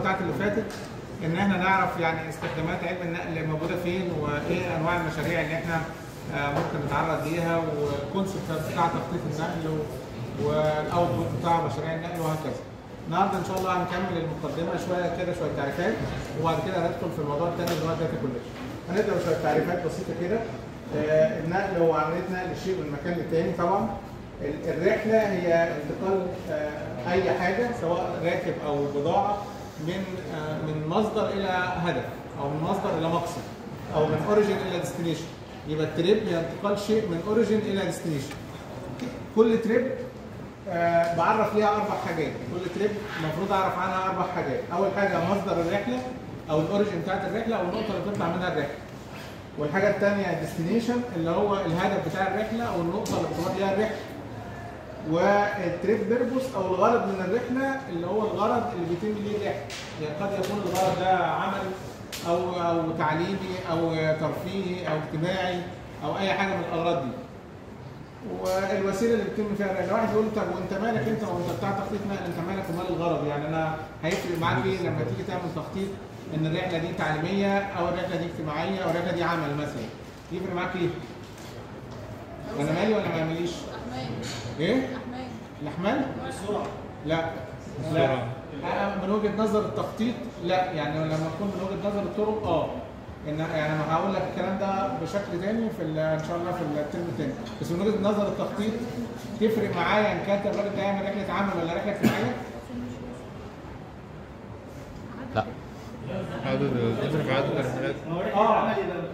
بتاعت اللي فاتت ان احنا نعرف يعني استخدامات علم النقل موجوده فين وايه انواع المشاريع اللي احنا آه، ممكن نتعرض ليها والكونسبت بتاع تخطيط النقل والاوتبوت بتاع مشاريع النقل وهكذا. النهارده ان شاء الله هنكمل المقدمه شويه كده شويه تعريفات وبعد كده هندخل في الموضوع الثاني اللي هو الداتا كولكشن. هنبدا بشويه تعريفات بسيطه كده. آه، النقل هو عمليه نقل الشيء من مكان للتاني طبعا. ال- الرحله هي انتقال آه، اي حاجه سواء راكب او بضاعه من آه، من مصدر الى هدف او من مصدر الى مقصد او من اوريجين الى ديستنيشن. يبقى التريب هي انتقال شيء من اوريجين الى ديستنيشن. كل تريب آه بعرف ليها اربع حاجات كل تريب المفروض اعرف عنها اربع حاجات اول حاجه مصدر الرحله او الاوريجن بتاعت الرحله او النقطه اللي بتطلع منها الرحله والحاجه الثانيه الديستنيشن اللي هو الهدف بتاع الرحله او النقطه اللي بتروح ليها الرحله والتريب بيربوس او الغرض من الرحله اللي هو الغرض اللي بيتم ليه الرحله يعني قد يكون الغرض ده عمل او او تعليمي او ترفيهي او اجتماعي او اي حاجه من الاغراض دي والوسيله اللي بيتم فيها الرحله، واحد يقول طب وانت مالك انت وانت بتاع تخطيط نقل انت مالك ومال الغرض يعني انا هيفرق معاك ايه لما تيجي تعمل تخطيط ان الرحله دي تعليميه او الرحله دي اجتماعيه او الرحله دي عمل مثلا يفرق معاك ايه؟ انا مالي ولا ما يعمليش؟ أحمال ايه؟ أحمال الاحمال؟ لا لا أنا من وجهه نظر التخطيط لا يعني لما تكون من وجهه نظر الطرق اه ان يعني انا هقول لك الكلام ده بشكل تاني في ال- ان شاء الله في الترم التاني بس من وجهه نظر التخطيط تفرق معايا ان كانت الراجل ده يعمل رحله عمل ولا رحله اجتماعيه؟ لا عدد تفرق عدد الرحلات اه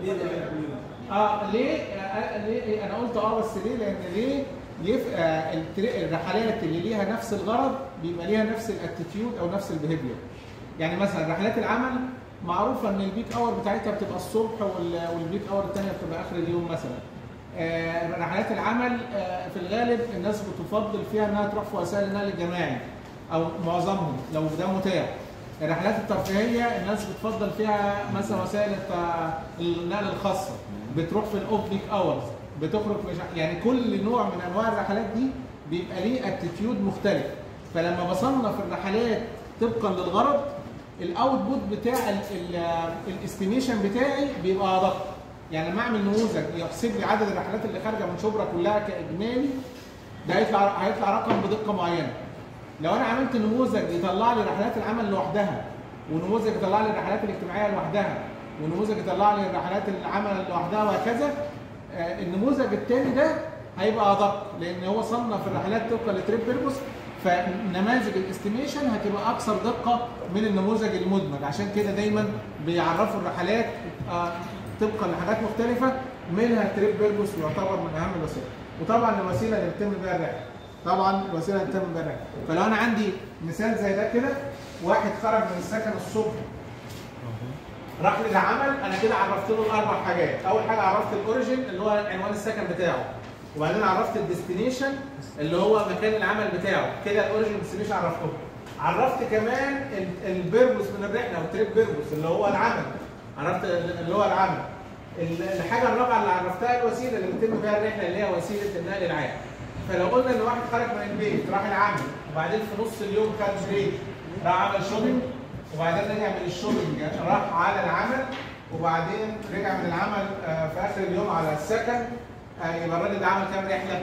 اه ليه؟ آه ليه؟ انا قلت اه بس ليه؟ لان ليه؟ يف... آه التر- الرحلات اللي ليها نفس الغرض بيبقى ليها نفس الاتيتيود او نفس البيهيفير. يعني مثلا رحلات العمل معروفه ان البيك اور بتاعتها بتبقى الصبح وال... والبيك اور الثانيه بتبقى اخر اليوم مثلا. آه رحلات العمل آه في الغالب الناس بتفضل فيها انها تروح في وسائل النقل الجماعي او معظمهم لو ده متاح. الرحلات الترفيهيه الناس بتفضل فيها مثلا وسائل الت- النقل الخاصه بتروح في الاوف بيك اورز بتخرج مش يعني كل نوع من انواع الرحلات دي بيبقى ليه اتيتيود مختلف فلما بصنف الرحلات طبقا للغرض الاوتبوت بتاع الاستيميشن بتاعي بيبقى ادق يعني لما اعمل نموذج يحسب لي عدد الرحلات اللي خارجه من شبرا كلها كاجمالي ده هيطلع هيطلع رقم بدقه معينه لو انا عملت نموذج يطلع لي رحلات العمل لوحدها ونموذج يطلع لي الرحلات الاجتماعيه لوحدها ونموذج يطلع لي رحلات العمل لوحدها وهكذا آه، النموذج الثاني ده هيبقى ادق لان هو صنف الرحلات طبقا لتريب بيربوس فنماذج الاستيميشن هتبقى اكثر دقه من النموذج المدمج عشان كده دايما بيعرفوا الرحلات آه، طبقا لحاجات مختلفه منها التريب بيربوس يعتبر من اهم الوسائل وطبعا الوسيله اللي بتتم بيها الرحله طبعا الوسيله اللي بتتم بيها الرحله فلو انا عندي مثال زي ده كده واحد خرج من السكن الصبح راح للعمل انا كده عرفت له الاربع حاجات اول حاجه عرفت الاوريجن اللي هو عنوان السكن بتاعه وبعدين عرفت الديستنيشن اللي هو مكان العمل بتاعه كده الاوريجن والديستنيشن عرفته عرفت كمان ال- البيربوس من الرحله او التريب بيربوس اللي هو العمل عرفت ال- اللي هو العمل ال- الحاجه الرابعه اللي عرفتها الوسيله اللي بيتم بيها الرحله اللي هي وسيله النقل العام فلو قلنا ان واحد خرج من البيت راح العمل وبعدين في نص اليوم خد بريك راح عمل شوبينج وبعدين رجع من الشوبينج راح على العمل وبعدين رجع من العمل آه، في اخر اليوم على السكن آه، يبقى الراجل ده عمل كام رحله؟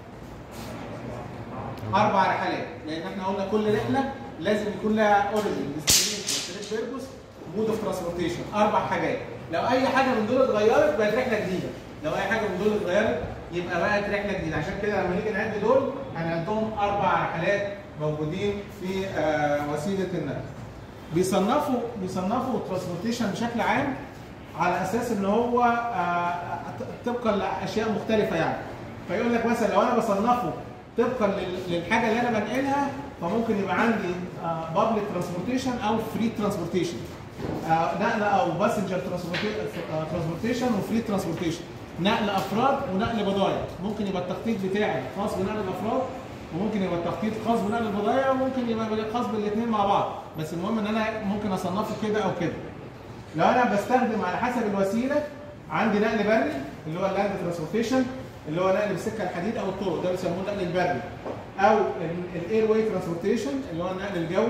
اربع رحلات لان احنا قلنا كل رحله لازم يكون لها اوريجن ديستنيشن تريب بيربوس مود اوف ترانسبورتيشن اربع حاجات لو اي حاجه من دول اتغيرت بقت رحله جديده لو اي حاجه من دول اتغيرت يبقى بقت رحله جديده عشان كده لما نيجي نعد دول هنعدهم اربع رحلات موجودين في آه، وسيله النقل بيصنفوا بيصنفوا الترانسبورتيشن بشكل عام على اساس ان هو آه، طبقا لاشياء مختلفه يعني فيقول لك مثلا لو انا بصنفه طبقا لل- للحاجه اللي انا بنقلها فممكن يبقى عندي بابليك ترانسبورتيشن او فري ترانسبورتيشن نقل او باسنجر ترانسبورتيشن وفري ترانسبورتيشن نقل افراد ونقل بضائع ممكن يبقى التخطيط بتاعي خاص بنقل الافراد وممكن يبقى التخطيط خاص بنقل البضائع وممكن يبقى خاص بالاثنين مع بعض بس المهم ان انا ممكن اصنفه كده او كده لو انا بستخدم على حسب الوسيله عندي نقل بري اللي هو اللاند ترانسبورتيشن اللي هو نقل بالسكه الحديد او الطرق ده بيسموه النقل البري او الاير واي ترانسبورتيشن اللي هو النقل الجوي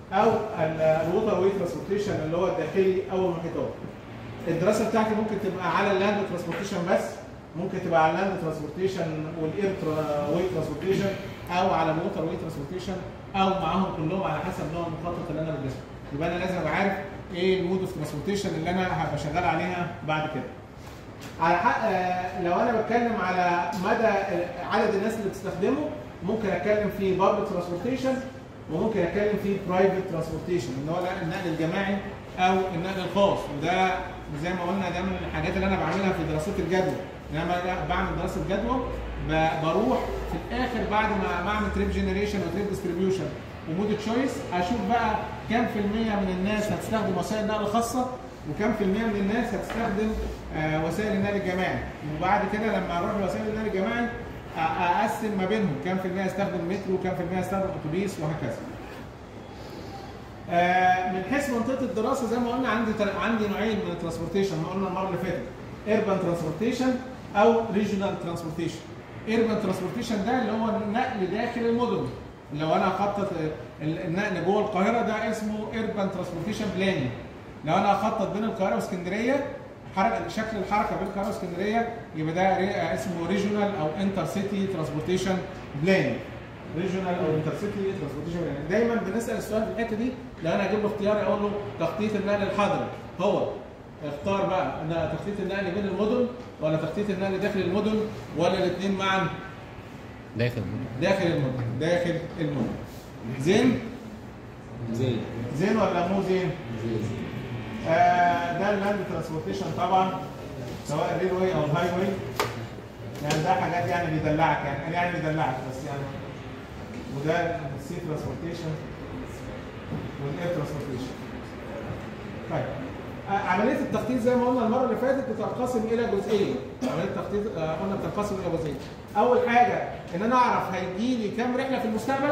او الووتر وي ترانسبورتيشن اللي هو الداخلي او المحيطات الدراسه بتاعتي ممكن تبقى على اللاند ترانسبورتيشن بس ممكن تبقى على اللاند ترانسبورتيشن والاير واي ترانسبورتيشن او على الووتر واي ترانسبورتيشن او معاهم كلهم على حسب نوع المخطط اللي انا بدرسه يبقى انا لازم ابقى عارف ايه المود اوف ترانسبورتيشن اللي انا هبقى شغال عليها بعد كده على حق آه، لو انا بتكلم على مدى آه، عدد الناس اللي بتستخدمه ممكن اتكلم في بابليك ترانسبورتيشن وممكن اتكلم في برايفت ترانسبورتيشن اللي هو النقل الجماعي او النقل الخاص وده زي ما قلنا ده من الحاجات اللي انا بعملها في دراسات الجدوى ان انا لما بعمل دراسه جدوى ب- بروح في الاخر بعد ما ما اعمل تريب جنريشن وتريب ديستريبيوشن ومود تشويس اشوف بقى كام في المية من الناس هتستخدم وسائل نقل خاصة وكام في المية من الناس هتستخدم آه، وسائل النقل الجماعي وبعد كده لما اروح لوسائل النقل الجماعي أ- اقسم ما بينهم كام في المية هستخدم مترو وكام في المية هستخدم اتوبيس وهكذا. آه، من حيث منطقه الدراسه زي ما قلنا عندي تر- عندي نوعين من الترانسبورتيشن ما قلنا المره اللي فاتت ايربان ترانسبورتيشن او ريجونال ترانسبورتيشن ايربان ترانسبورتيشن ده اللي هو النقل داخل المدن لو انا اخطط آه، ال- النقل جوه القاهره ده اسمه ايربان ترانسبورتيشن بلاننج لو انا اخطط بين القاهره واسكندريه حركه شكل الحركه بين القاهره واسكندريه يبقى ده ري- آه، اسمه ريجونال او انتر سيتي ترانسبورتيشن بلاننج ريجونال او انترسيتي ترانسبورتيشن دايما بنسال السؤال في الحته دي لو انا اجيب له اختياري اقول له تخطيط النقل الحضري هو اختار بقى ان تخطيط النقل بين المدن ولا تخطيط النقل داخل المدن ولا الاثنين معا داخل داخل المدن داخل المدن زين زين زين ولا مو زين آه ده اللاند ترانسبورتيشن طبعا سواء الريل واي او الهاي واي يعني ده حاجات يعني بيدلعك يعني يعني بيدلعك بس يعني وده السي ترانسبورتيشن والاير ترانسبورتيشن طيب آه، عمليه التخطيط زي ما قلنا المره اللي فاتت بتنقسم الى جزئين عمليه التخطيط آه، قلنا بتنقسم الى جزئين اول حاجه ان انا اعرف هيجي لي كام رحله في المستقبل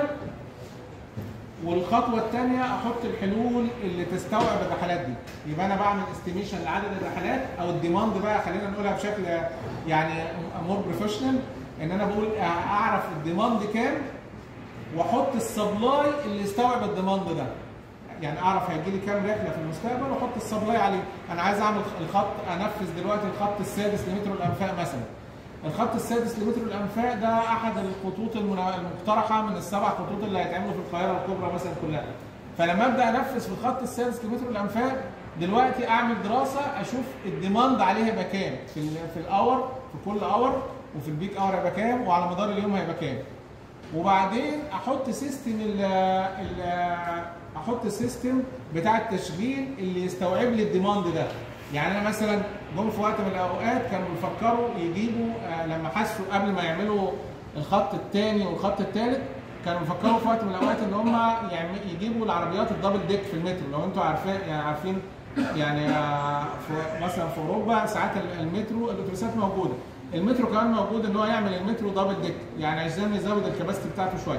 والخطوه الثانيه احط الحلول اللي تستوعب الرحلات دي يبقى انا بعمل استيميشن لعدد الرحلات او الديماند بقى خلينا نقولها بشكل يعني مور بروفيشنال ان انا بقول اعرف الديماند كام واحط السبلاي اللي يستوعب الديماند ده يعني اعرف هيجي لي كام رحله في المستقبل واحط السبلاي عليه انا عايز اعمل الخط انفذ دلوقتي الخط السادس لمترو الانفاق مثلا الخط السادس لمترو الانفاق ده احد الخطوط المنا- المقترحه من السبع خطوط اللي هيتعملوا في القاهره الكبرى مثلا كلها فلما ابدا انفذ في الخط السادس لمترو الانفاق دلوقتي اعمل دراسه اشوف الديماند عليه هيبقى كام في ال في الاور في كل اور وفي البيك اور هيبقى كام وعلى مدار اليوم هيبقى كام وبعدين احط سيستم ال ال احط سيستم بتاع التشغيل اللي يستوعب لي الديماند ده يعني انا مثلا جم في وقت من الاوقات كانوا بيفكروا يجيبوا آه، لما حسوا قبل ما يعملوا الخط الثاني والخط الثالث كانوا بيفكروا في وقت من الاوقات ان هم يعم- يجيبوا العربيات الدبل ديك في المترو لو انتوا عارفين يعني عارفين يعني آه، في مثلا في اوروبا ساعات ال- المترو الاتوبيسات موجوده المترو كمان موجود ان هو يعمل المترو دبل ديك يعني عشان يزود الكباستي بتاعته شويه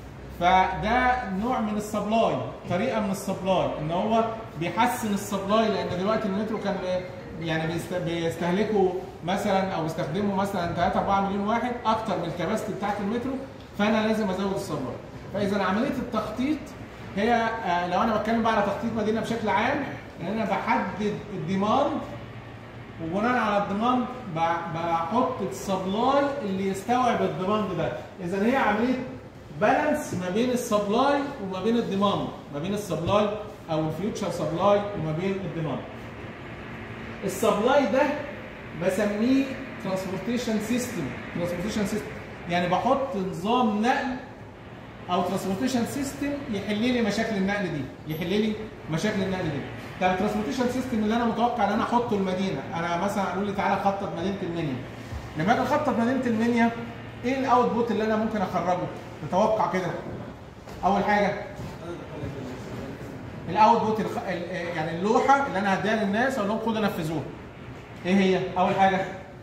فده نوع من السبلاي طريقه من السبلاي ان هو بيحسن السبلاي لان دلوقتي المترو كان بي- يعني بيست- بيستهلكوا مثلا او بيستخدموا مثلا 3 4 مليون واحد اكتر من الكباستي بتاعت المترو فانا لازم ازود السبلاي فاذا عمليه التخطيط هي آه، لو انا بتكلم بقى على تخطيط مدينه بشكل عام ان انا بحدد الديماند وبناء على الديماند ب- بحط السبلاي اللي يستوعب الديماند ده اذا هي عمليه بالانس ما بين السبلاي وما بين الديماند ما بين السبلاي او الفيوتشر سبلاي وما بين الديماند السبلاي ده بسميه ترانسبورتيشن سيستم ترانسبورتيشن سيستم يعني بحط نظام نقل او ترانسبورتيشن سيستم يحل لي مشاكل النقل دي يحل لي مشاكل النقل دي طب الترانسبورتيشن سيستم اللي انا متوقع ان انا احطه المدينه انا مثلا قالوا لي تعالى خطط مدينه المنيا لما اجي اخطط مدينه المنيا ايه الاوت بوت اللي انا ممكن اخرجه تتوقع كده اول حاجه الاوت بوت الخ... ال- يعني اللوحه اللي انا هديها للناس اقول لهم خدوا نفذوها ايه هي اول حاجه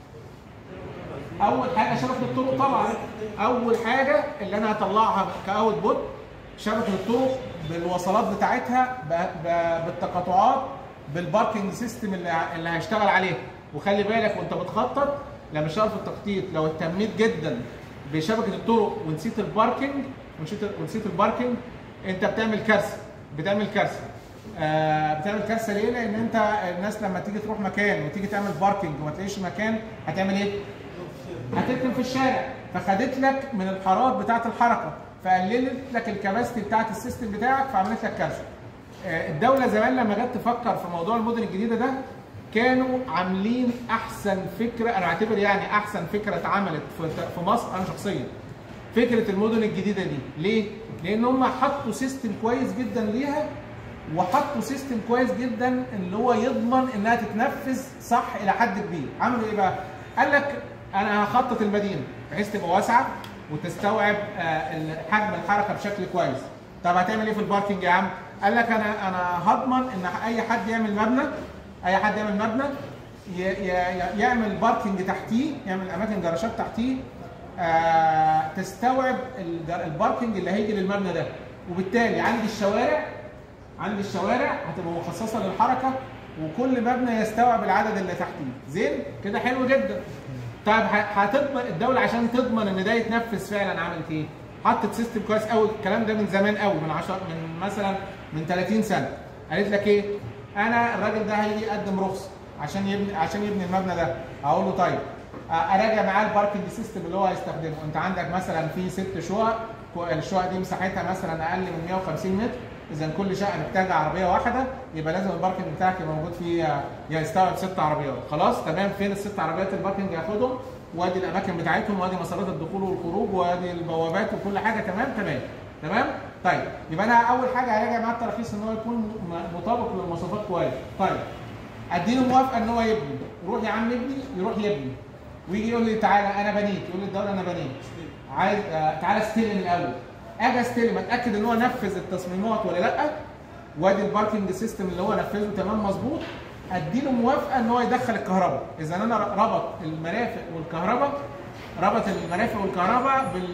اول حاجه شبكه الطرق طبعا اول حاجه اللي انا هطلعها كاوت بوت شبكه الطرق بالوصلات بتاعتها ب- ب- بالتقاطعات بالباركنج سيستم اللي ه- اللي هيشتغل عليه وخلي بالك وانت بتخطط لما تشتغل في التخطيط لو اهتميت جدا بشبكه الطرق ونسيت الباركنج ونسيت ونسيت الباركنج انت بتعمل كارثه بتعمل كارثه آه بتعمل كارثه ليه؟ لان انت الناس لما تيجي تروح مكان وتيجي تعمل باركنج وما تلاقيش مكان هتعمل ايه؟ هتركن في الشارع فخدت لك من الحارات بتاعه الحركه فقللت لك الكباستي بتاعه السيستم بتاعك فعملت لك كارثه. آه، الدوله زمان لما جت تفكر في موضوع المدن الجديده ده كانوا عاملين احسن فكره انا اعتبر يعني احسن فكره اتعملت في في مصر انا شخصيا فكره المدن الجديده دي ليه؟ لان هم حطوا سيستم كويس جدا ليها وحطوا سيستم كويس جدا اللي هو يضمن انها تتنفذ صح الى حد كبير عملوا ايه بقى؟ قال لك انا هخطط المدينه بحيث تبقى واسعه وتستوعب آه، حجم الحركه بشكل كويس طب هتعمل ايه في الباركنج يا عم؟ قال لك انا انا هضمن ان اي حد يعمل مبنى اي حد يعمل مبنى ي- ي- يعمل باركنج تحتيه يعمل اماكن جراشات تحتيه آه، تستوعب الج- الباركنج اللي هيجي للمبنى ده وبالتالي عندي الشوارع عندي الشوارع هتبقى مخصصه للحركه وكل مبنى يستوعب العدد اللي تحتيه زين كده حلو جدا طيب ه- هتضمن الدوله عشان تضمن ان ده يتنفذ فعلا عملت ايه حطت سيستم كويس قوي الكلام ده من زمان قوي من 10 من مثلا من 30 سنه قالت لك ايه انا الراجل ده هيجي يقدم رخصه عشان يبني عشان يبني المبنى ده اقول له طيب أ- اراجع معاه الباركنج سيستم اللي هو هيستخدمه انت عندك مثلا في ست شقق كو- الشقق دي مساحتها مثلا اقل من 150 متر اذا كل شقه محتاجه عربيه واحده يبقى لازم الباركنج بتاعك يبقى موجود فيه يستوعب ست عربيات خلاص تمام فين الست عربيات الباركنج ياخدهم وادي الاماكن بتاعتهم وادي مسارات الدخول والخروج وادي البوابات وكل حاجه تمام تمام تمام طيب يبقى انا اول حاجه هراجع معاه التراخيص ان هو يكون م- مطابق للمواصفات كويس طيب اديله موافقه ان هو يبني روح يا عم ابني يروح يبني ويجي يقول لي تعالى انا بنيت يقول لي الدوله انا بنيت عايز آه تعالى استلم الاول اجي استلم اتاكد ان هو نفذ التصميمات ولا لا وادي الباركنج سيستم اللي هو نفذه تمام مظبوط اديله موافقه ان هو يدخل الكهرباء اذا انا ربط المرافق والكهرباء ربط المرافق والكهرباء بال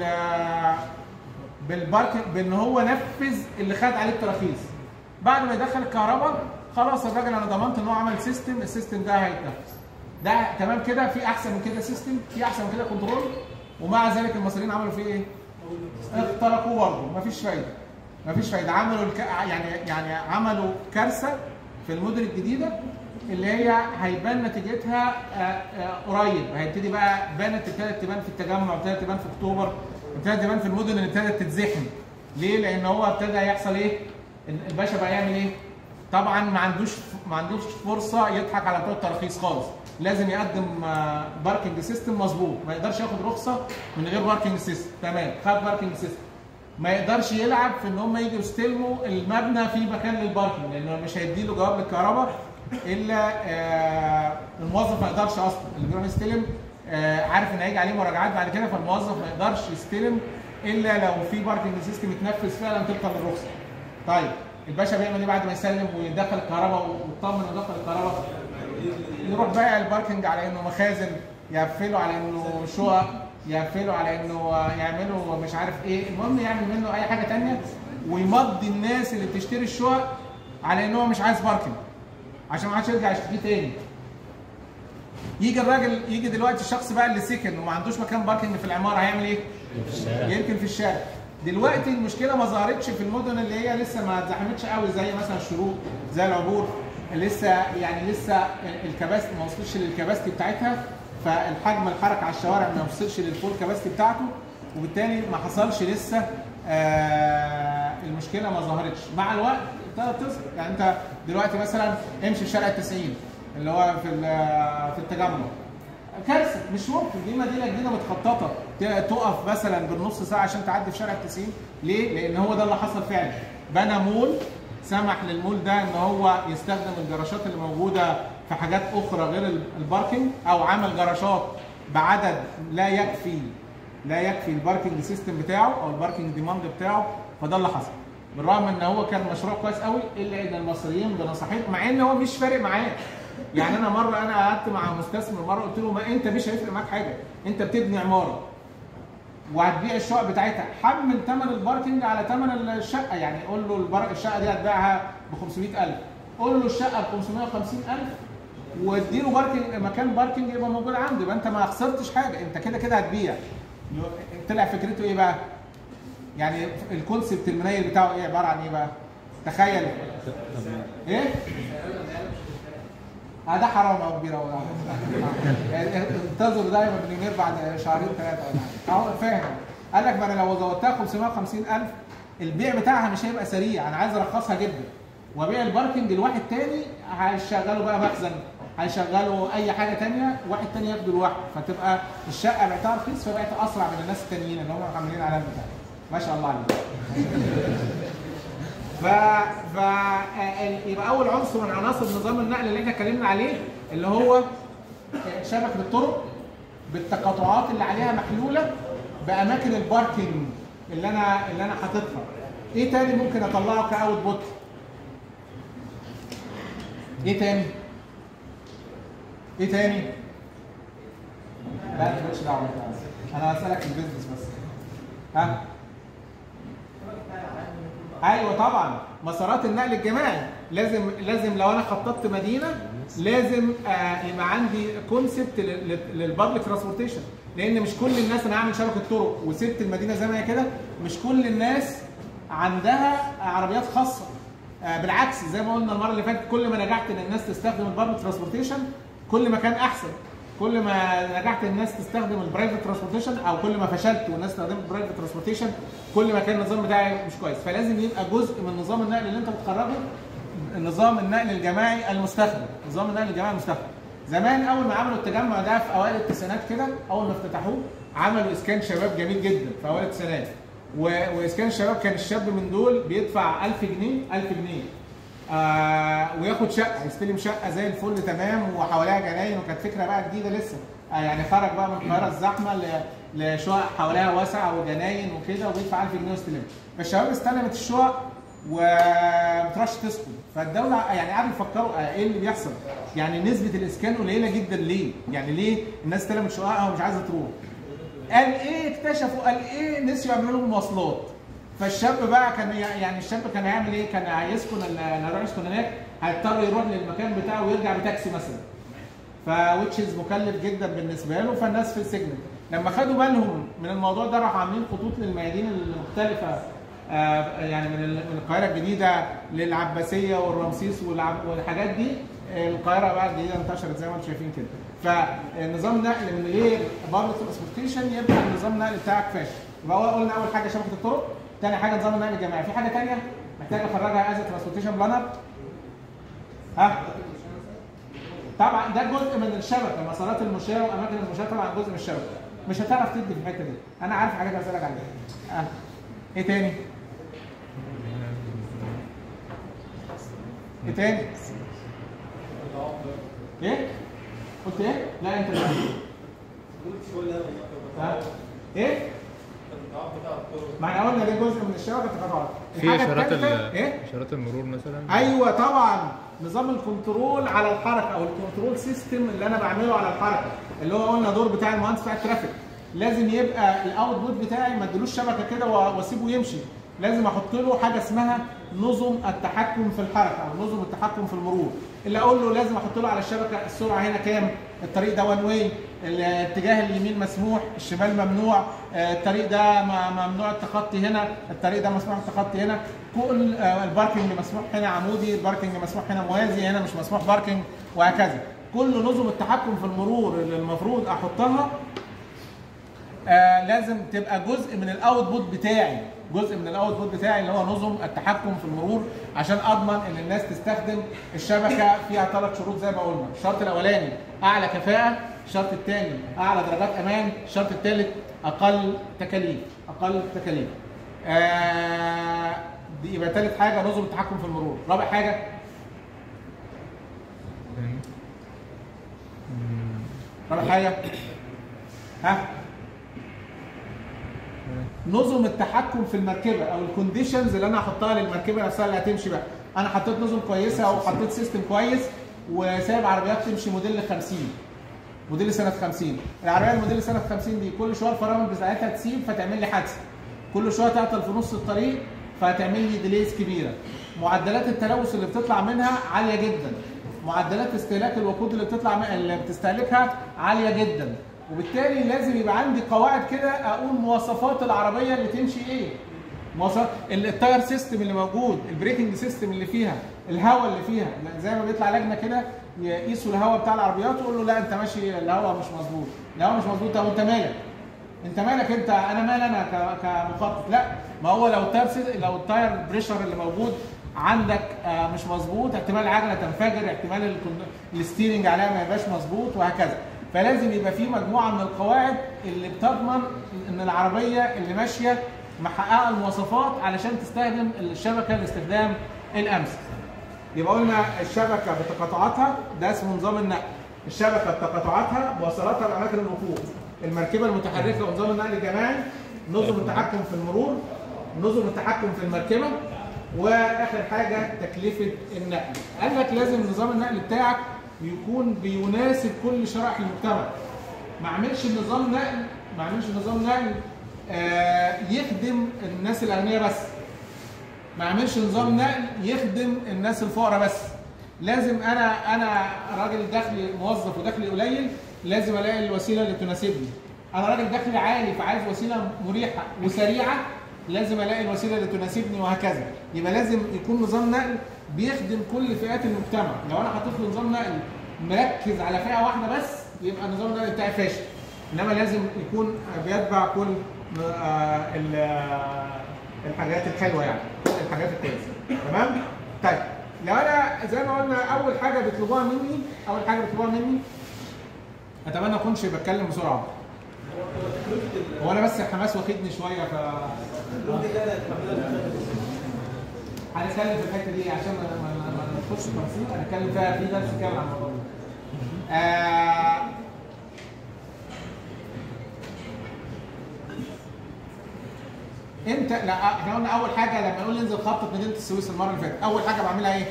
بالباركنج بان هو نفذ اللي خد عليه التراخيص بعد ما يدخل الكهرباء خلاص الراجل انا ضمنت ان هو عمل سيستم السيستم ده هيتنفذ ده تمام كده في احسن من كده سيستم في احسن من كده كنترول ومع ذلك المصريين عملوا فيه ايه؟ اخترقوه برضه مفيش فايده مفيش فايده عملوا الك... يعني يعني عملوا كارثه في المدن الجديده اللي هي هيبان نتيجتها آه، آه، قريب هيبتدي بقى بانت ابتدت تبان في التجمع ابتدت تبان في اكتوبر ابتدت تبان في المدن اللي ابتدت تتزحم ليه؟ لان هو ابتدى يحصل ايه؟ الباشا بقى يعمل ايه؟ طبعا ما عندوش ما عندوش فرصه يضحك على بتوع التراخيص خالص لازم يقدم آه، باركنج سيستم مظبوط ما يقدرش ياخد رخصه من غير باركنج سيستم تمام خد باركنج سيستم ما يقدرش يلعب في ان هم يجوا يستلموا المبنى في مكان للباركنج لانه مش هيديله جواب للكهرباء الا آه، الموظف ما يقدرش اصلا اللي بيروح يستلم آه، عارف ان هيجي عليه مراجعات بعد كده فالموظف ما يقدرش يستلم الا لو في باركنج سيستم اتنفذ فعلا طبقا للرخصه. طيب الباشا بيعمل ايه بعد ما يسلم ويدخل الكهرباء ويطمن انه دخل الكهرباء؟ يروح بايع الباركنج على انه مخازن يقفلوا على انه شقق يقفلوا على انه يعملوا مش عارف ايه المهم يعمل منه اي حاجه تانية ويمضي الناس اللي بتشتري الشقق على ان هو مش عايز باركنج عشان ما حدش يرجع يشتريه تاني يجي الراجل يجي دلوقتي الشخص بقى اللي سكن وما عندوش مكان باركنج في العماره هيعمل ايه؟ يمكن في الشارع دلوقتي المشكله ما ظهرتش في المدن اللي هي لسه ما اتزحمتش قوي زي مثلا الشروق زي العبور لسه يعني لسه الكباستي ما وصلش للكباستي بتاعتها فالحجم الحركه على الشوارع ما وصلش للفول كباستي بتاعته وبالتالي ما حصلش لسه آه المشكله ما ظهرتش مع الوقت ابتدت تظهر يعني انت دلوقتي مثلا امشي في شارع 90 اللي هو في ال- في التجمع كارثه مش ممكن دي مدينه جديده متخططه ت- تقف مثلا بالنص ساعه عشان تعدي في شارع 90 ليه؟ لان هو ده اللي حصل فعلا بنى مول سمح للمول ده ان هو يستخدم الجراشات اللي موجوده في حاجات اخرى غير ال- الباركينج او عمل جراشات بعدد لا يكفي لا يكفي الباركينج سيستم بتاعه او الباركينج ديماند بتاعه فده اللي حصل بالرغم ان هو كان مشروع كويس قوي الا ان المصريين بنصيحتهم مع ان هو مش فارق معاه يعني انا مره انا قعدت مع مستثمر مره قلت له ما انت مش هيفرق معاك حاجه انت بتبني عماره وهتبيع الشقق بتاعتها حمل ثمن الباركنج على ثمن الشقه يعني قول له البر... الشقه دي هتبيعها ب 500000 قول له الشقه ب 550000 واديله باركنج مكان باركنج يبقى موجود عنده يبقى انت ما خسرتش حاجه انت كده كده هتبيع طلع فكرته ايه بقى؟ يعني الكونسبت المنيل بتاعه ايه عباره عن ايه بقى؟ تخيل ايه اه ده حرام قوي كبير قوي انتظروا دايما مليونير بعد شهرين ثلاثه ولا حاجه اهو فاهم قال لك ما انا لو زودتها 550000 البيع بتاعها مش هيبقى سريع انا عايز ارخصها جدا وابيع الباركنج لواحد تاني هيشغله بقى مخزن هيشغله اي حاجه تانية واحد تاني ياخده لوحده فتبقى الشقه بعتها رخيص فبقت اسرع من الناس التانيين اللي هم عاملين عليها بتاع ما شاء الله عليك ف ف ال- يبقى اول عنصر من عناصر نظام النقل اللي احنا اتكلمنا عليه اللي هو شبكه الطرق بالتقاطعات اللي عليها محلوله باماكن الباركينج اللي انا اللي انا حاططها ايه تاني ممكن اطلعه كاوت بوت ايه تاني ايه تاني لا مالكش دعوه أنت. انا هسالك في البيزنس بس ها ايوه طبعا مسارات النقل الجماعي لازم لازم لو انا خططت مدينه لازم آه يبقى عندي كونسبت للبابليك ترانسبورتيشن لان مش كل الناس انا هعمل شبكه طرق وسبت المدينه زي ما هي كده مش كل الناس عندها عربيات خاصه آه بالعكس زي ما قلنا المره اللي فاتت كل ما نجحت ان الناس تستخدم البابليك ترانسبورتيشن كل ما كان احسن كل ما نجحت الناس تستخدم البرايفت ترانسبورتيشن او كل ما فشلت والناس استخدمت البرايفت ترانسبورتيشن كل ما كان النظام بتاعي مش كويس فلازم يبقى جزء من نظام النقل اللي انت بتخرجه نظام النقل الجماعي المستخدم نظام النقل الجماعي المستخدم زمان اول ما عملوا التجمع ده في اوائل التسعينات كده اول ما افتتحوه عملوا اسكان شباب جميل جدا في اوائل التسعينات و- واسكان الشباب كان الشاب من دول بيدفع 1000 جنيه 1000 جنيه آه وياخد شقه يستلم شقه زي الفل تمام وحواليها جناين وكانت فكره بقى جديده لسه آه يعني خرج بقى من القاهره الزحمه ل- لشقق حواليها واسعه وجناين وكده وبيدفع 1000 جنيه ويستلم فالشباب استلمت الشقق وما تروحش تسكن فالدوله يعني قعدوا يفكروا آه، ايه اللي بيحصل يعني نسبه الاسكان قليله جدا ليه يعني ليه الناس استلمت شققها ومش عايزه تروح قال ايه اكتشفوا قال ايه نسيوا يعملوا لهم مواصلات فالشاب بقى كان ي- يعني الشاب كان هيعمل ايه؟ كان هيسكن ال- اللي هيروح يسكن هناك هيضطر يروح للمكان بتاعه ويرجع بتاكسي مثلا. فويتشز مكلف جدا بالنسبه له فالناس في السجن. لما خدوا بالهم من الموضوع ده راحوا عاملين خطوط للميادين المختلفه آه، يعني من ال- من القاهره الجديده للعباسيه والرمسيس والع- والحاجات دي آه، القاهره بقى الجديده انتشرت زي ما انتم شايفين كده. فنظام النقل من غير بابليك ترانسبورتيشن يبقى النظام النقل بتاعك فاشل. يبقى هو قلنا اول حاجه شبكه الطرق، تاني حاجه نظام النقل الجماعي، في حاجه تانيه محتاج افرجها از ترانسبورتيشن بلانر؟ ها؟ طبعا ده جزء من الشبكه مسارات المشاة واماكن المشاة طبعا جزء من الشبكه مش هتعرف تدي في الحته دي انا عارف حاجات هسالك عليها آه. ايه تاني؟ ايه تاني؟ ايه؟ قلت ايه؟ لا انت اللي ها؟ ايه؟ ما احنا قلنا ده جزء من الشبكه التقاطعات في الحاجة اشارات التالتة- ال- ايه؟ اشارات المرور مثلا ايوه طبعا نظام الكنترول على الحركه او الكنترول سيستم اللي انا بعمله على الحركه اللي هو قلنا دور بتاع المهندس بتاع الترافيك لازم يبقى الاوت بوت بتاعي ما اديلوش شبكه كده و- واسيبه يمشي لازم احط له حاجه اسمها نظم التحكم في الحركه او نظم التحكم في المرور اللي اقول له لازم احط له على الشبكه السرعه هنا كام الطريق ده وان واي الاتجاه اليمين مسموح الشمال ممنوع آه، الطريق ده م- ممنوع التخطي هنا الطريق ده مسموح التخطي هنا كل آه، الباركنج مسموح هنا عمودي الباركنج مسموح هنا موازي هنا مش مسموح باركنج وهكذا كل نظم التحكم في المرور اللي المفروض احطها آه لازم تبقى جزء من الاوت بوت بتاعي جزء من الاوت بوت بتاعي اللي هو نظم التحكم في المرور عشان اضمن ان الناس تستخدم الشبكه فيها ثلاث شروط زي ما قلنا الشرط الاولاني اعلى كفاءه الشرط الثاني اعلى درجات امان الشرط الثالث اقل تكاليف اقل تكاليف آه دي يبقى ثالث حاجه نظم التحكم في المرور رابع حاجه رابع حاجه ها نظم التحكم في المركبه او الكونديشنز اللي انا هحطها للمركبه نفسها اللي هتمشي بقى انا حطيت نظم كويسه او حطيت سيستم كويس وسايب عربيات تمشي موديل 50 موديل سنه 50 العربيه الموديل سنه 50 دي كل شويه الفرامل بتاعتها تسيب فتعمل لي حادثه كل شويه تعطل في نص الطريق فتعمل لي ديليز كبيره معدلات التلوث اللي بتطلع منها عاليه جدا معدلات استهلاك الوقود اللي بتطلع من اللي بتستهلكها عاليه جدا وبالتالي لازم يبقى عندي قواعد كده اقول مواصفات العربيه اللي تمشي ايه مواصلات ال- التاير سيستم اللي موجود البريكنج سيستم اللي فيها الهواء اللي فيها زي ما بيطلع لجنه كده يقيسوا الهواء بتاع العربيات ويقول له لا انت ماشي الهواء مش مظبوط الهواء مش مظبوط طب انت مالك انت مالك انت انا مال انا ك- كمخطط لا ما هو لو التاير سيس- لو التاير بريشر اللي موجود عندك آه، مش مظبوط احتمال العجله تنفجر احتمال الكون- الستيرنج عليها ما يبقاش مظبوط وهكذا فلازم يبقى في مجموعه من القواعد اللي بتضمن ان العربيه اللي ماشيه محققه المواصفات علشان تستخدم الشبكه لاستخدام الامس يبقى قلنا الشبكه بتقاطعاتها ده اسمه نظام النقل الشبكه بتقاطعاتها بوصلاتها لاماكن الوقوف المركبه المتحركه ونظام النقل الجماعي نظم التحكم في المرور نظم التحكم في المركبه واخر حاجه تكلفه النقل قال لك لازم نظام النقل بتاعك يكون بيناسب كل شرائح المجتمع ما اعملش نظام نقل ما اعملش نظام نقل آه يخدم الناس الاغنياء بس ما اعملش نظام نقل يخدم الناس الفقراء بس لازم انا انا راجل دخلي موظف ودخلي قليل لازم الاقي الوسيله اللي تناسبني انا راجل دخلي عالي فعايز وسيله مريحه وسريعه لازم الاقي الوسيله اللي تناسبني وهكذا يبقى لازم يكون نظام نقل بيخدم كل فئات المجتمع لو انا حطيت له نظام نقل مركز على فئه واحده بس يبقى النظام النقل بتاعي فاشل انما لازم يكون بيتبع كل آه، ال- آه، الحاجات الحلوه يعني الحاجات الكويسه تمام طيب لو انا زي ما قلنا اول حاجه بيطلبوها مني اول حاجه بيطلبوها مني اتمنى اكونش بتكلم بسرعه هو انا بس الحماس واخدني شويه ف هنتكلم في الحته دي عشان ما ما- ما- ما ندخلش في تفاصيل هنتكلم فيها في درس كامل عن الموضوع ده. آه امتى لا احنا قلنا اول حاجه لما نقول ننزل خطط مدينه السويس المره اللي فاتت اول حاجه بعملها ايه؟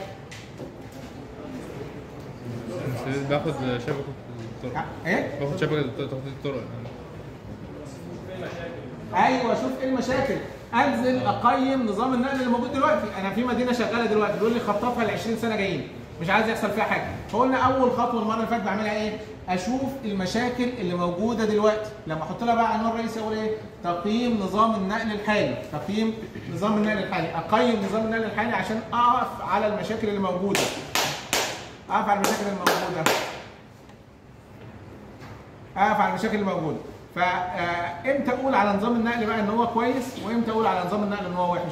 باخد شبكة الطرق ايه؟ باخد شبكة تخطيط الطرق يعني. ايوه شوف ايه المشاكل انزل اقيم نظام النقل اللي موجود دلوقتي انا في مدينه شغاله دلوقتي بيقول لي خططها ل 20 سنه جايين مش عايز يحصل فيها حاجه فقلنا اول خطوه المره اللي فاتت بعملها ايه اشوف المشاكل اللي موجوده دلوقتي لما احط لها بقى عنوان رئيسي اقول ايه تقييم نظام النقل الحالي تقييم نظام النقل الحالي اقيم نظام النقل الحالي عشان اقف على المشاكل اللي موجوده اقف على المشاكل اللي موجوده اقف على المشاكل اللي موجوده فامتى اقول على نظام النقل بقى ان هو كويس وامتى اقول على نظام النقل ان هو وحش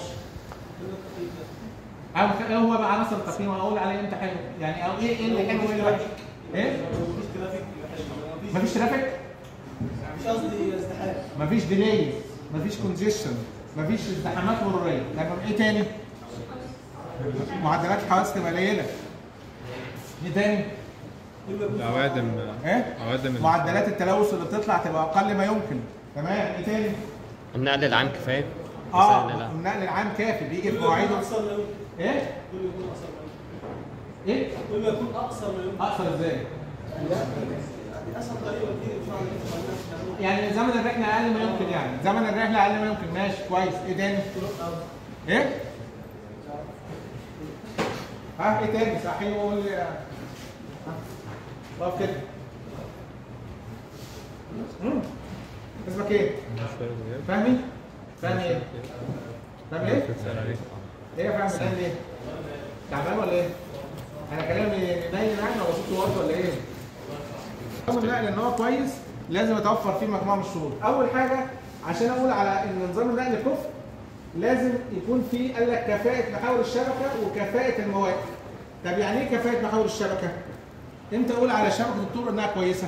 او ايه هو بقى عناصر التقييم اقول عليه امتى حلو يعني او ايه ايه اللي حلو وايه اللي وحش ايه مفيش ترافيك مش قصدي ازدحام مفيش ديلي مفيش كونجيشن مفيش ازدحامات مروريه طب ايه تاني معدلات الحوادث تبقى قليله ايه تاني العوادم ايه عوادم معدلات التلوث اللي بتطلع تبقى اقل ما يمكن تمام ايه تاني النقل العام كفايه اه مثلاً لا. النقل العام كافي بيجي في مواعيده اقصر ما يمكن ايه كل يكون اقصر ما يمكن ايه كل ما يكون اقصر ما يمكن اقصر ازاي يعني اسهل طريقه كتير مش عارف يعني زمن الرحله اقل ما يمكن يعني زمن الرحله اقل ما يمكن ماشي كويس ايه تاني ايه ها ايه تاني صحيح وقول لي ها. طب كده مم. اسمك ايه فهمي فهمي ايه فهمي ايه ايه يا فهمي فهمي ايه تعبان ولا ايه انا كلامي باين يعني ولا صوتي واطي ولا ايه نظام النقل ان هو كويس لازم يتوفر فيه مجموعه من الشروط اول حاجه عشان اقول على ان نظام النقل كفء لازم يكون فيه قال لك كفاءه محاور الشبكه وكفاءه المواقف طب يعني ايه كفاءه محاور الشبكه امتى اقول على شبكه الطرق انها كويسه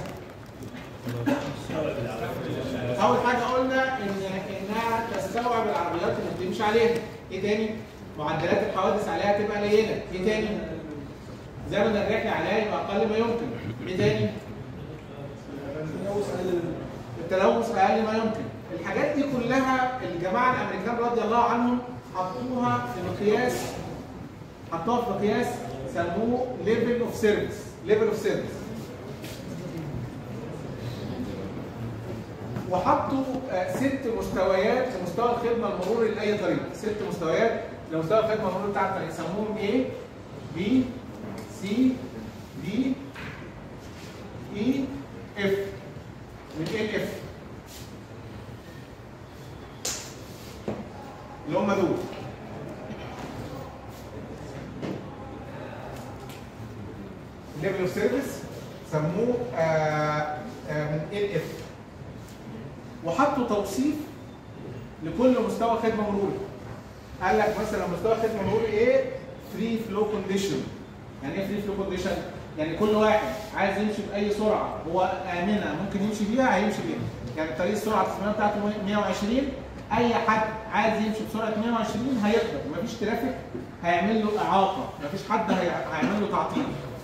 اول حاجه قلنا ان انها تستوعب العربيات اللي بتمشي عليها ايه تاني معدلات الحوادث عليها تبقى قليله ايه تاني زمن الرحله عليها يبقى اقل ما يمكن ايه تاني تلوث اقل من التلوث اقل ما يمكن الحاجات دي كلها الجماعه الامريكان رضي الله عنهم حطوها في مقياس حطوها في مقياس سموه ليفل اوف سيرفيس ليفل اوف سيرفيس وحطوا آه، ست مستويات في مستوى الخدمه المروري لاي طريق ست مستويات لمستوى الخدمه المروري بتاع الطريق يسموهم A B C D E F من A ل F اللي هم دول ليفل اوف سيرفيس سموه آه، آه، من ال اف وحطوا توصيف لكل مستوى خدمه مروري قال لك مثلا مستوى خدمه مروري ايه فري فلو كونديشن يعني ايه فري فلو كونديشن يعني كل واحد عايز يمشي باي سرعه هو امنه ممكن يمشي بيها هيمشي بيها يعني طريق السرعه التصميميه بتاعته 120 اي حد عايز يمشي بسرعه 120 هيقدر مفيش ترافيك هيعمل له اعاقه مفيش حد هي- هيعمل له تعطيل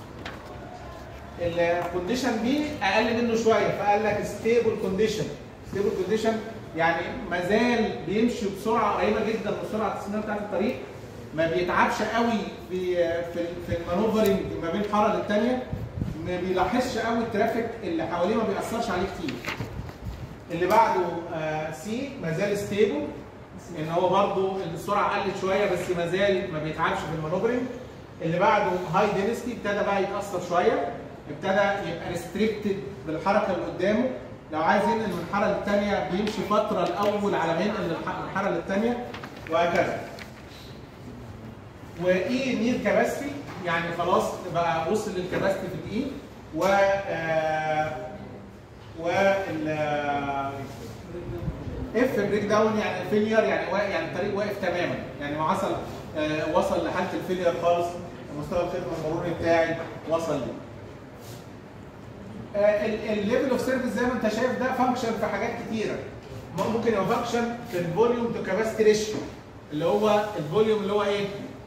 الكونديشن بي اقل منه شويه فقال لك ستيبل كونديشن ستيبل كونديشن يعني ما زال بيمشي بسرعه قريبه جدا من السرعه التصميميه بتاعت الطريق ما بيتعبش قوي في في في المانوفرنج ما بين حاره للثانيه ما بيلاحظش قوي الترافيك اللي حواليه ما بيأثرش عليه كتير اللي بعده سي ما زال ستيبل ان هو برضه السرعه قلت شويه بس ما زال ما بيتعبش في المانوفرنج اللي بعده هاي دينستي ابتدى بقى يتاثر شويه ابتدى يبقى ريستريكتد بالحركه اللي قدامه لو عايز ينقل من حاره للثانيه بيمشي فتره الاول على ما ينقل للح- من حاره للثانيه وهكذا واي نير كاباسيتي يعني خلاص بقى وصل للكاباسيتي في الاي و آه وال اف بريك داون يعني فيلير يعني وا- يعني الطريق واقف تماما يعني ما حصل آه وصل لحاله الفيلير خالص مستوى الخدمه المروري بتاعي وصل ليه الليفل اوف سيرفيس زي ما انت شايف ده فانكشن في حاجات كتيره ممكن يبقى فانكشن في الفوليوم تو كاباسيتي ريشيو اللي هو الفوليوم اللي هو ايه؟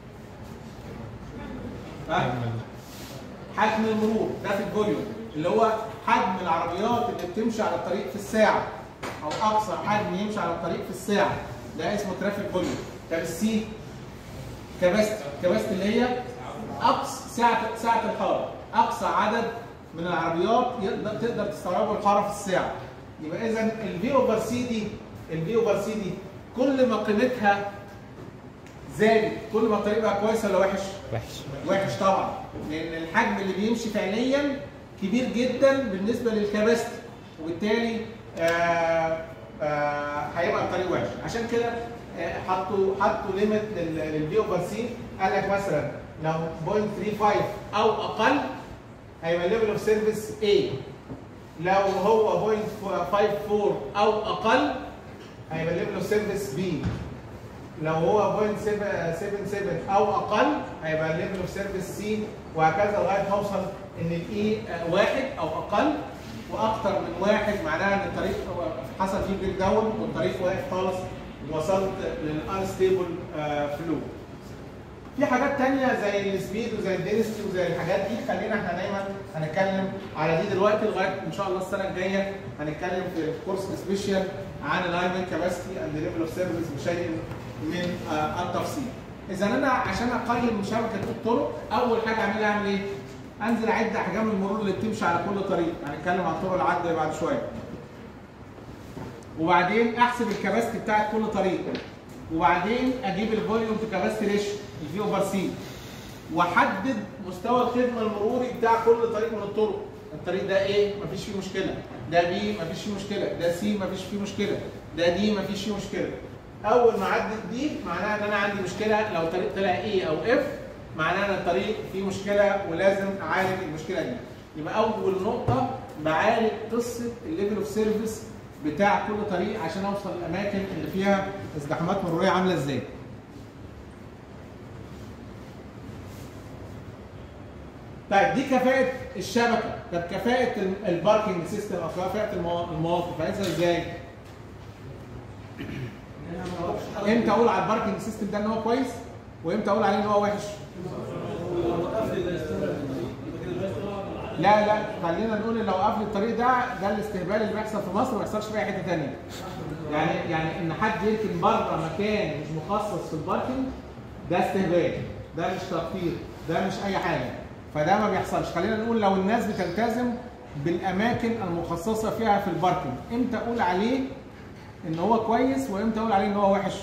ها؟ حجم المرور ده في الفوليوم اللي هو حجم العربيات اللي بتمشي على الطريق في الساعه او اقصى حجم يمشي على الطريق في الساعه ده اسمه ترافيك فوليوم طب السي كباستي كباستي اللي هي اقصى ساعه ساعه الحاره اقصى عدد من العربيات يقدر تقدر تستوعبه الحاره في الساعه يبقى اذا الفي اوفر سي دي الفي اوفر سي دي كل ما قيمتها زادت كل ما الطريق بقى كويس ولا وحش؟ وحش وحش طبعا لان الحجم اللي بيمشي فعليا كبير جدا بالنسبه للكباستي وبالتالي آه آه هيبقى الطريق وحش عشان كده آه حطوا حطوا ليميت للفي اوفر سي قال لك مثلا لو 0.35 او اقل هيبقى ليفل اوف سيرفيس A لو هو 0.54 او اقل هيبقى ليفل اوف سيرفيس B لو هو 0.77 او اقل هيبقى الليفل اوف سيرفيس سي وهكذا لغايه ما اوصل ان الاي واحد او اقل واكتر من واحد معناها ان الطريق حصل فيه بريك داون والطريق واقف خالص وصلت للانستيبل فلو. في حاجات تانية زي السبيد وزي الدينستي وزي الحاجات دي خلينا احنا دايما هنتكلم على دي دلوقتي لغايه ان شاء الله السنه الجايه هنتكلم في كورس سبيشال عن اللاين كاباسيتي اند ليفل اوف سيرفيس بشيء من آه التفصيل. اذا انا عشان اقيم شبكه الطرق اول حاجه اعملها اعمل ايه؟ انزل اعد احجام المرور اللي بتمشي على كل طريق، هنتكلم عن طرق العد بعد شويه. وبعدين احسب الكباستي بتاعت كل طريق. وبعدين اجيب الفوليوم تو كاباسيتي ريشيو الفي اوفر سي واحدد مستوى الخدمه المروري بتاع كل طريق من الطرق الطريق ده ايه مفيش فيه مشكله ده بي مفيش فيه مشكله ده سي مفيش فيه مشكله ده دي مفيش فيه مشكله اول ما اعدد دي معناها ان انا عندي مشكله لو طريق طلع اي او اف معناها ان الطريق فيه مشكله ولازم اعالج المشكله دي يبقى اول نقطه بعالج قصه الليفل اوف سيرفيس بتاع كل طريق عشان اوصل الاماكن اللي فيها ازدحامات مروريه عامله ازاي طيب دي كفاءة الشبكة، طب كفاءة الباركينج سيستم أو كفاءة الموا- المواقف، عايزها إزاي؟ امتى أقول على الباركينج سيستم ده إن هو كويس؟ وامتى أقول عليه إن هو وحش؟ لا لا خلينا نقول إن لو قفل الطريق ده ده الاستهبال اللي بيحصل في مصر ما يحصلش في أي حتة تانية. يعني يعني إن حد يركن بره مكان مش مخصص في الباركينج ده استهبال، ده مش تخطيط، ده مش أي حاجة. فده ما بيحصلش خلينا نقول لو الناس بتلتزم بالاماكن المخصصه فيها في الباركنج امتى اقول عليه ان هو كويس وامتى اقول عليه ان هو وحش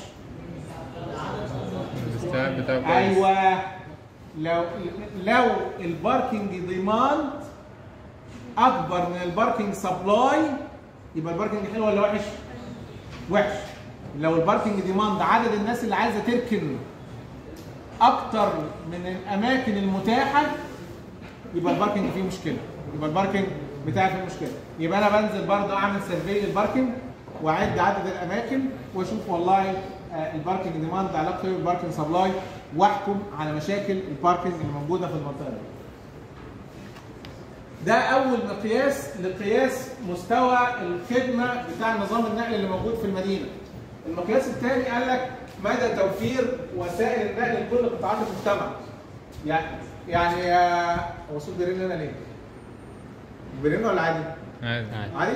الاستيعاب بتاعه كويس ايوه لو لو الباركنج ديماند اكبر من الباركنج سبلاي يبقى الباركنج حلو ولا وحش وحش لو الباركنج ديماند عدد الناس اللي عايزه تركن اكتر من الاماكن المتاحه يبقى الباركنج فيه مشكله يبقى الباركنج بتاعي فيه مشكله يبقى انا بنزل برضه اعمل سيرفي للباركنج واعد عدد الاماكن واشوف والله آه، الباركنج ديماند علاقته ايه بالباركنج سبلاي واحكم على مشاكل الباركنج اللي موجوده في المنطقه دي. ده اول مقياس لقياس مستوى الخدمه بتاع نظام النقل اللي موجود في المدينه. المقياس الثاني قال لك مدى توفير وسائل النقل لكل قطاعات المجتمع. يعني يعني آه، هو صوت بيرن هنا ليه؟ بيرن ولا عادي؟ عادي عادي. عادي؟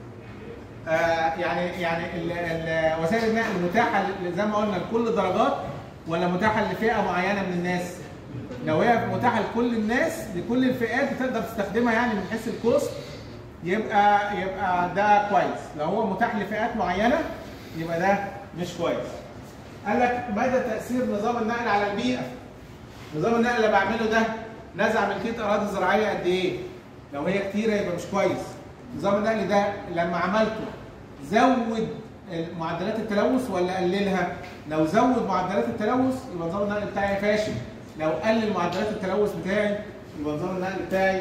آه يعني يعني ال- ال- وسائل النقل متاحه ل- زي ما قلنا لكل درجات ولا متاحه لفئه معينه من الناس؟ لو هي متاحه لكل الناس لكل الفئات بتقدر تستخدمها يعني من حيث الكوست يبقى يبقى ده كويس، لو هو متاح لفئات معينه يبقى ده مش كويس. قال لك مدى تاثير نظام النقل على البيئه. نظام النقل اللي بعمله ده نزع ملكيه اراضي زراعيه قد ايه؟ لو هي كتيره يبقى مش كويس. نظام النقل ده لما عملته زود معدلات التلوث ولا قللها؟ لو زود معدلات التلوث يبقى نظام النقل بتاعي فاشل. لو قلل معدلات التلوث بتاعي يبقى نظام النقل بتاعي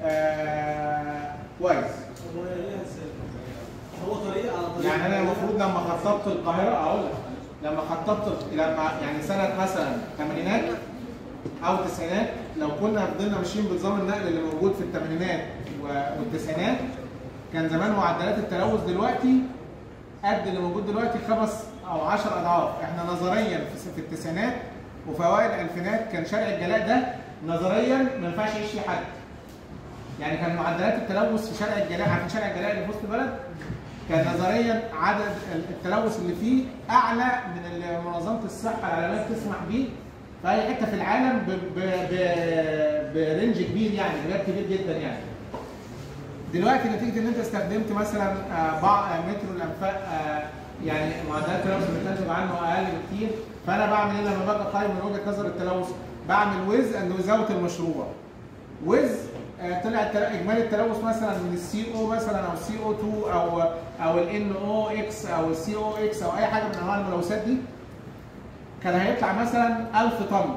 آه كويس. هو ليها ازاي؟ هو طريق على طريق يعني انا المفروض لما خططت القاهره اقول لك لما خططت لما يعني سنه مثلا الثمانينات او التسعينات لو كنا فضلنا ماشيين بنظام النقل اللي موجود في الثمانينات والتسعينات كان زمان معدلات التلوث دلوقتي قد اللي موجود دلوقتي خمس او عشر اضعاف احنا نظريا في في التسعينات وفي اوائل الالفينات كان شارع الجلاء ده نظريا ما ينفعش يعيش فيه حد يعني كان معدلات التلوث في شارع الجلاء عارفين شارع الجلاء اللي في وسط البلد كان نظريا عدد التلوث اللي فيه اعلى من اللي منظمه الصحه العالميه بتسمح بيه في اي حته في العالم ب- ب- ب- برينج كبير يعني غير كبير جدا يعني. دلوقتي نتيجه ان انت استخدمت مثلا آه، بعض آه، مترو الانفاق آه، يعني معدلات التلوث اللي بتنتج عنه اقل بكتير فانا بعمل ايه لما باجي اقيم من وجهه نظر التلوث؟ بعمل ويز اند ويزاوت المشروع. ويز آه، طلع التل- اجمالي التلوث مثلا من السي او مثلا او السي او 2 او او الان او اكس او السي او اكس او اي حاجه من انواع الملوثات دي كان هيطلع مثلا 1000 طن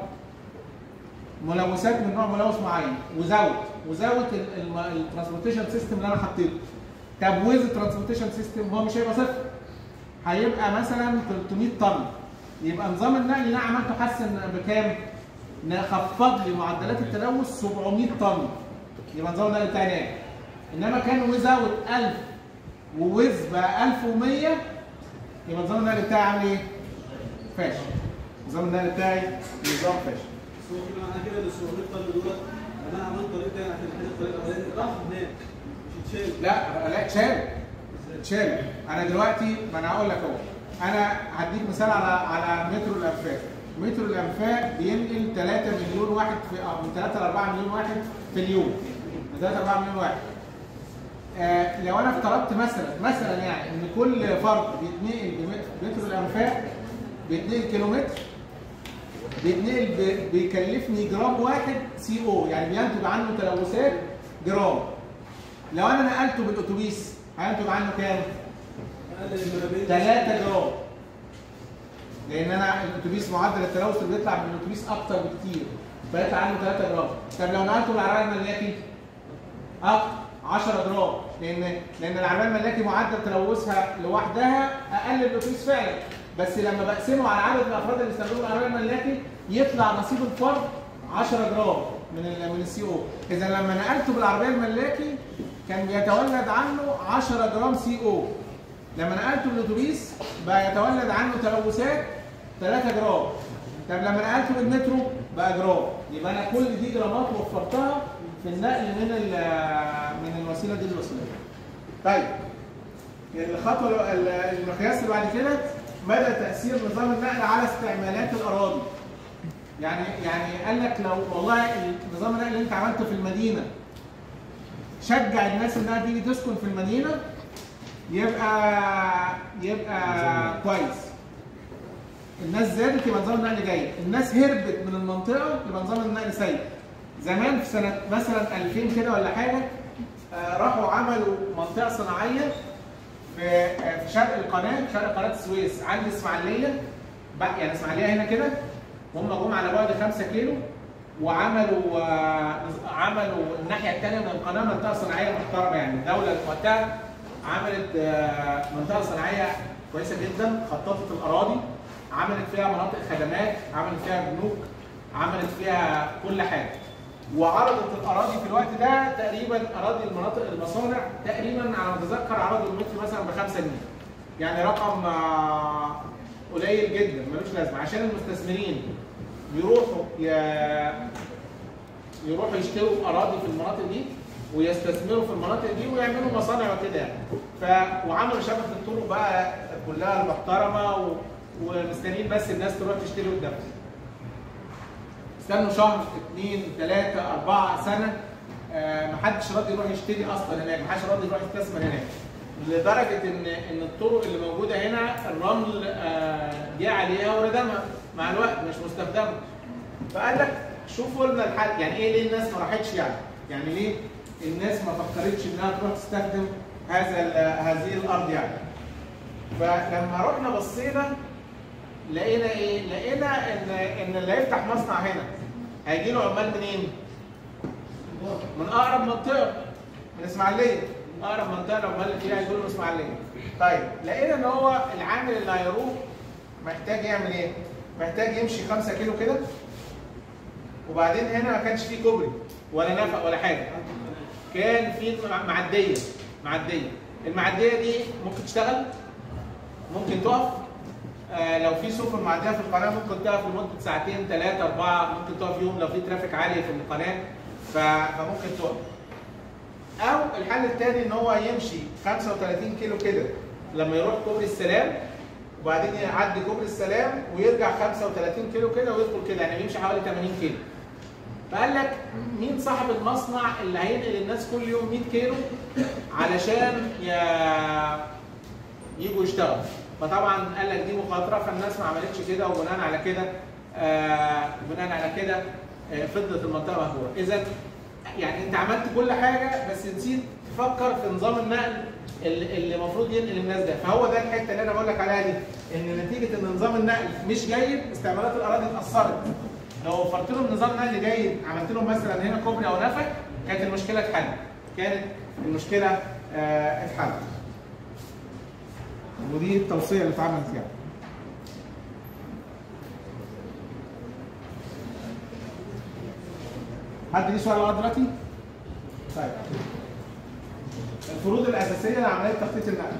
ملوثات من نوع ملوث معين وزود وزود الترانسبورتيشن سيستم اللي انا حطيته طب ويز الترانسبورتيشن سيستم هو مش هيبقى صفر هيبقى مثلا 300 طن يبقى نظام النقل اللي انا عملته حسن بكام؟ إن خفض لي معدلات التلوث 700 طن يبقى نظام النقل بتاعي ناجح انما كان ويزاوت 1000 وويز بقى 1100 يبقى نظام النقل بتاعي عامل ايه؟ فاشل نظام النقل بتاعي نظام فاشل بس هو كده معنى كده ال 700 طن دولت انا عملت طريق تاني عشان كده الطريق الاولاني راح هناك مش اتشال لا لا اتشال اتشال انا دلوقتي ما انا هقول لك اهو انا هديك مثال على على مترو الانفاق مترو الانفاق بينقل 3 مليون واحد في أو من 3 ل 4 مليون واحد في اليوم من 3 ل 4 مليون واحد آه لو انا افترضت مثلا مثلا يعني ان كل فرد بيتنقل بمترو الانفاق بيتنقل كيلومتر بيتنقل ب- بيكلفني جرام واحد سي او يعني بينتج عنه تلوثات جرام لو انا نقلته بالاتوبيس هينتج عنه كام؟ اقل المنابيع 3 جرام لان انا الاتوبيس معدل التلوث اللي بيطلع من الاتوبيس اكتر بكتير فيطلع عنه 3 جرام طب لو نقلته بالعربيه الملاكي اكتر 10 جرام لان لان العربيه الملاكي معدل تلوثها لوحدها اقل من الاتوبيس فعلا بس لما بقسمه على عدد الافراد اللي استخدموا العربيه الملاكي يطلع نصيب الفرد 10 جرام من ال من السي او اذا لما نقلته بالعربيه الملاكي كان بيتولد عنه 10 جرام سي او لما نقلته بالاتوبيس بقى يتولد عنه تلوثات 3 جرام طب لما نقلته بالمترو بقى جرام يبقى انا كل دي جرامات وفرتها في النقل من ال- من الوسيله دي للوسيله دي. طيب الخطوه ال- المقياس اللي بعد كده مدى تاثير نظام النقل على استعمالات الاراضي يعني يعني قال لك لو والله نظام النقل اللي انت عملته في المدينه شجع الناس انها تيجي تسكن في المدينه يبقى يبقى كويس الناس زادت يبقى نظام النقل جيد الناس هربت من المنطقه يبقى نظام النقل سيء زمان في سنه مثلا 2000 كده ولا حاجه آه، راحوا عملوا منطقه صناعيه في آه، في شرق القناه شرق قناه السويس عند اسماعيليه بقى يعني اسماعيليه هنا كده هم جم على بعد 5 كيلو وعملوا آه، عم عملوا الناحيه الثانيه من القناه منطقه صناعيه محترمه يعني الدوله وقتها عملت آه، منطقه صناعيه كويسه جدا خططت الاراضي عملت فيها مناطق خدمات عملت فيها بنوك عملت فيها كل حاجه وعرضت الاراضي في الوقت ده تقريبا اراضي المناطق المصانع تقريبا على ما اتذكر عرضوا المتر مثلا ب 5 جنيه يعني رقم آه، قليل جدا ملوش لازمه عشان المستثمرين يروحوا ي- يروحوا يشتروا اراضي في المناطق دي ويستثمروا في المناطق دي ويعملوا مصانع وكده يعني ف وعملوا شبكه الطرق بقى كلها المحترمه و... ومستنيين بس الناس تروح تشتري قدامهم استنوا شهر اثنين ثلاثة أربعة سنة آه، محدش راضي يروح يشتري أصلا هناك، محدش راضي يروح يستثمر هناك. لدرجة إن إن الطرق اللي موجودة هنا الرمل آه، جه عليها وردمها مع الوقت مش مستخدمة. فقال لك شوفوا لنا الحل، يعني إيه ليه الناس ما راحتش يعني؟ يعني ليه الناس ما فكرتش إنها تروح تستخدم هذا ال- هذه الأرض يعني؟ فلما رحنا بصينا لقينا ايه؟ لقينا ان ان اللي هيفتح مصنع هنا هيجي له عمال منين؟ من اقرب منطقه من اسماعيليه اقرب منطقه العمال اللي فيها هيجوا له من اسماعيليه. طيب لقينا ان هو العامل اللي هيروح محتاج يعمل ايه؟ محتاج يمشي 5 كيلو كده وبعدين هنا ما كانش فيه كوبري ولا نفق ولا حاجه كان في معديه معديه المعديه دي ممكن تشتغل ممكن تقف آه لو في سفن معديه في القناه ممكن تقف لمده ساعتين ثلاثه اربعه ممكن تقف يوم لو في ترافيك عالي في القناه ف- فممكن تقف او الحل الثاني ان هو يمشي 35 كيلو كده لما يروح كوبري السلام وبعدين يعدي كوبري السلام ويرجع 35 كيلو كده ويدخل كده يعني بيمشي حوالي 80 كيلو فقال لك مين صاحب المصنع اللي هينقل الناس كل يوم 100 كيلو علشان ي- يجوا يشتغلوا فطبعا قال لك دي مخاطره فالناس ما عملتش كده وبناء على كده آه بناء على كده آه فضلت المنطقه مهجوره اذا يعني انت عملت كل حاجه بس نسيت تفكر في نظام النقل اللي اللي المفروض ينقل الناس ده فهو ده الحته اللي انا بقول لك عليها دي ان نتيجه ان نظام النقل مش جيد استعمالات الاراضي اتاثرت لو وفرت لهم نظام نقل جيد عملت لهم مثلا هنا كوبري او نفق كانت المشكله اتحلت كانت المشكله آه اتحلت ودي التوصيه اللي اتعملت يعني حد ليه سؤال لغايه دلوقتي؟ طيب الفروض الاساسيه لعمليه تخطيط النقل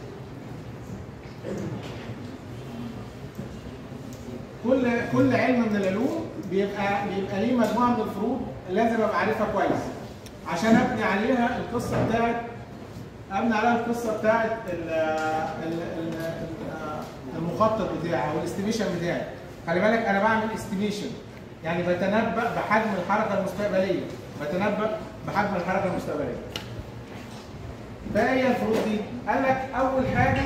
كل كل علم من العلوم بيبقى بيبقى ليه مجموعه من الفروض لازم ابقى عارفها كويس عشان ابني عليها القصه بتاعت ابني عليها القصه بتاعت ال- ال- ال- ال- المخطط بتاعي او الاستيميشن بتاعي خلي بالك انا بعمل استيميشن يعني بتنبأ بحجم الحركه المستقبليه بتنبأ بحجم الحركه المستقبليه فهي الفروض دي قال لك اول حاجه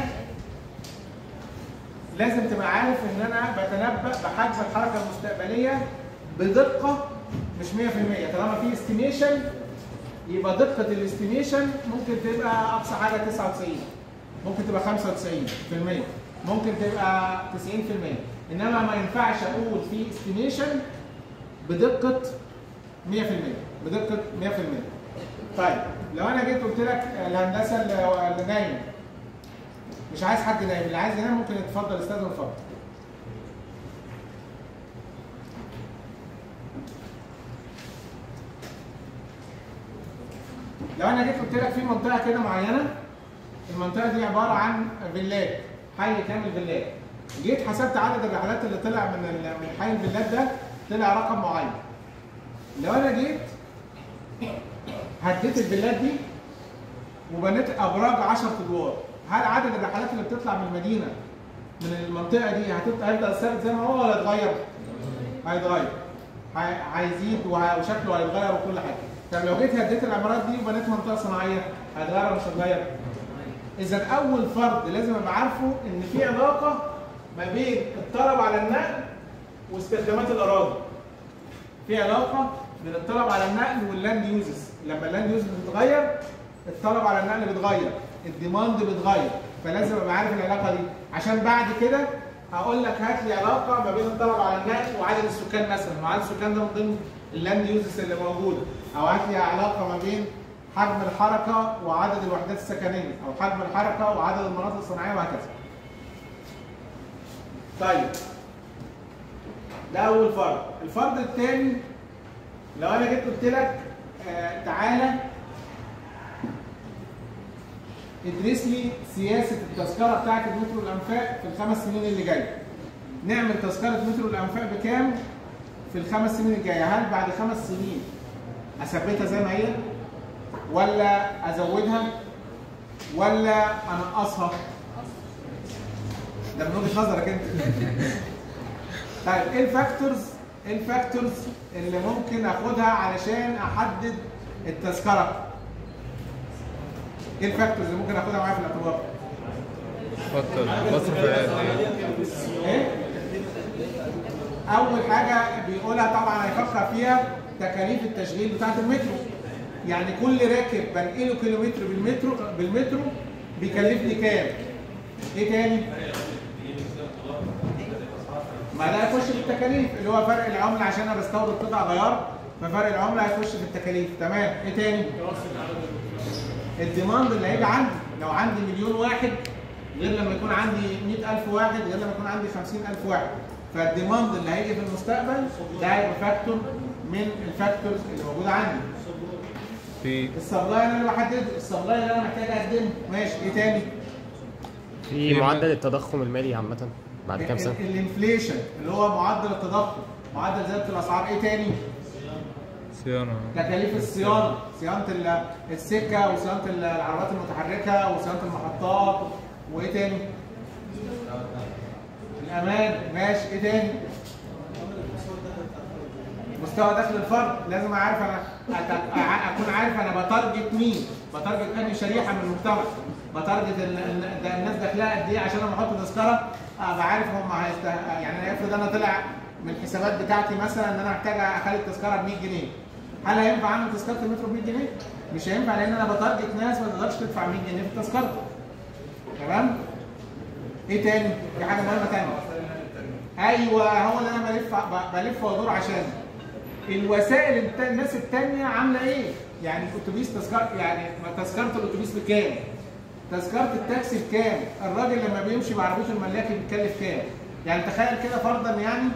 لازم تبقى عارف ان انا بتنبأ بحجم الحركه المستقبليه بدقه مش 100% طالما في استيميشن يبقى دقه الاستيميشن ممكن تبقى اقصى حاجه 99 ممكن تبقى 95% ممكن تبقى 90% انما ما ينفعش اقول في استيميشن بدقه 100% بدقه 100% طيب لو انا جيت قلت لك الهندسه اللي اللي نايمه مش عايز حد نايم اللي عايز ينام ممكن يتفضل استاذ اتفضل لو انا جيت قلت لك في منطقه كده معينه المنطقه دي عباره عن فيلات حي كامل فيلات جيت حسبت عدد الرحلات اللي طلع من ال- من حي الفيلات ده طلع رقم معين لو انا جيت هديت الفيلات دي وبنيت ابراج 10 ادوار هل عدد الرحلات اللي بتطلع من المدينه من المنطقه دي هتبقى- هيفضل ثابت زي ما هو ولا يتغير؟ هيتغير هي- هيزيد وه- وشكله هيتغير وكل حاجه طب لو جيت هديت العمارات دي وبنيت منطقه صناعيه هيتغير ولا مش هيتغير؟ اذا اول فرض لازم ابقى عارفه ان في علاقه ما بين الطلب على النقل واستخدامات الاراضي في علاقه بين الطلب على النقل واللاند يوزز لما اللاند يوزز بتتغير الطلب على النقل بيتغير الديماند بيتغير فلازم ابقى عارف العلاقه دي عشان بعد كده هقول لك هات لي علاقه ما بين الطلب على النقل وعدد السكان مثلا وعدد السكان ده من ضمن اللاند يوزز اللي موجوده او هات لي علاقه ما بين حجم الحركه وعدد الوحدات السكنيه او حجم الحركه وعدد المناطق الصناعيه وهكذا. طيب ده اول فرض، الفرض الثاني لو انا جيت قلت لك آه تعالى ادرس لي سياسه التذكره بتاعت المترو الانفاق في الخمس سنين اللي جايه. نعمل تذكره مترو الانفاق بكام في الخمس سنين الجايه؟ هل بعد خمس سنين اثبتها زي ما هي؟ ولا ازودها؟ ولا انقصها؟ ده من وجهه نظرك انت. طيب ايه الفاكتورز ايه الفاكتورز اللي ممكن اخدها علشان احدد التذكره؟ ايه الفاكتورز اللي ممكن اخدها معايا في الاعتبار؟ بطل بصرف قد ايه ايه؟ اول حاجه بيقولها طبعا هيفكر فيها تكاليف التشغيل بتاعه المترو يعني كل راكب بنقله كيلومتر بالمترو بالمترو بيكلفني كام؟ ايه تاني؟ ما ده هيخش في التكاليف اللي هو فرق العمله عشان انا بستورد قطع غيار ففرق العمله هيخش في التكاليف تمام ايه تاني؟ الديماند اللي هيجي عندي لو عندي مليون واحد غير لما يكون عندي 100000 واحد غير لما يكون عندي 50000 واحد فالديماند اللي هيجي في المستقبل ده هيبقى فاكتور من الفاكتورز اللي موجوده عندي في السبلاي اللي انا بحدده السبلاي اللي انا محتاج اقدمه ماشي ايه تاني؟ في معدل التضخم المالي عامة بعد كام سنة؟ ال- الانفليشن اللي هو معدل التضخم معدل زياده الاسعار ايه تاني؟ صيانة تكاليف الصيانه صيانه ال- السكه وصيانه ال- العربات المتحركه وصيانه المحطات وايه تاني؟ الامان ماشي ايه تاني؟ مستوى دخل الفرد لازم اعرف انا أت- أع- اكون عارف انا بتارجت مين بتارجت انهي شريحه من المجتمع بتارجت ال- ال- ده الناس داخلها قد ايه عشان لما احط تذكره ابقى عارف هم هيست... يعني افرض انا طلع من الحسابات بتاعتي مثلا ان انا محتاج اخلي التذكره ب 100 جنيه هل هينفع اعمل تذكره المترو ب 100 جنيه؟ مش هينفع لان انا بتارجت ناس ما تقدرش تدفع 100 جنيه في التذكره تمام؟ ايه تاني؟ في حاجه مهمه تانيه ايوه هو اللي انا بلف ب- بلف وادور عشانه الوسائل الت- الناس التانية عاملة ايه؟ يعني الاتوبيس تذكرة يعني ما تذكرة الاتوبيس بكام؟ تذكرة التاكسي بكام؟ الراجل لما بيمشي بعربيته الملاكي بيتكلف كام؟ يعني تخيل كده فرضا يعني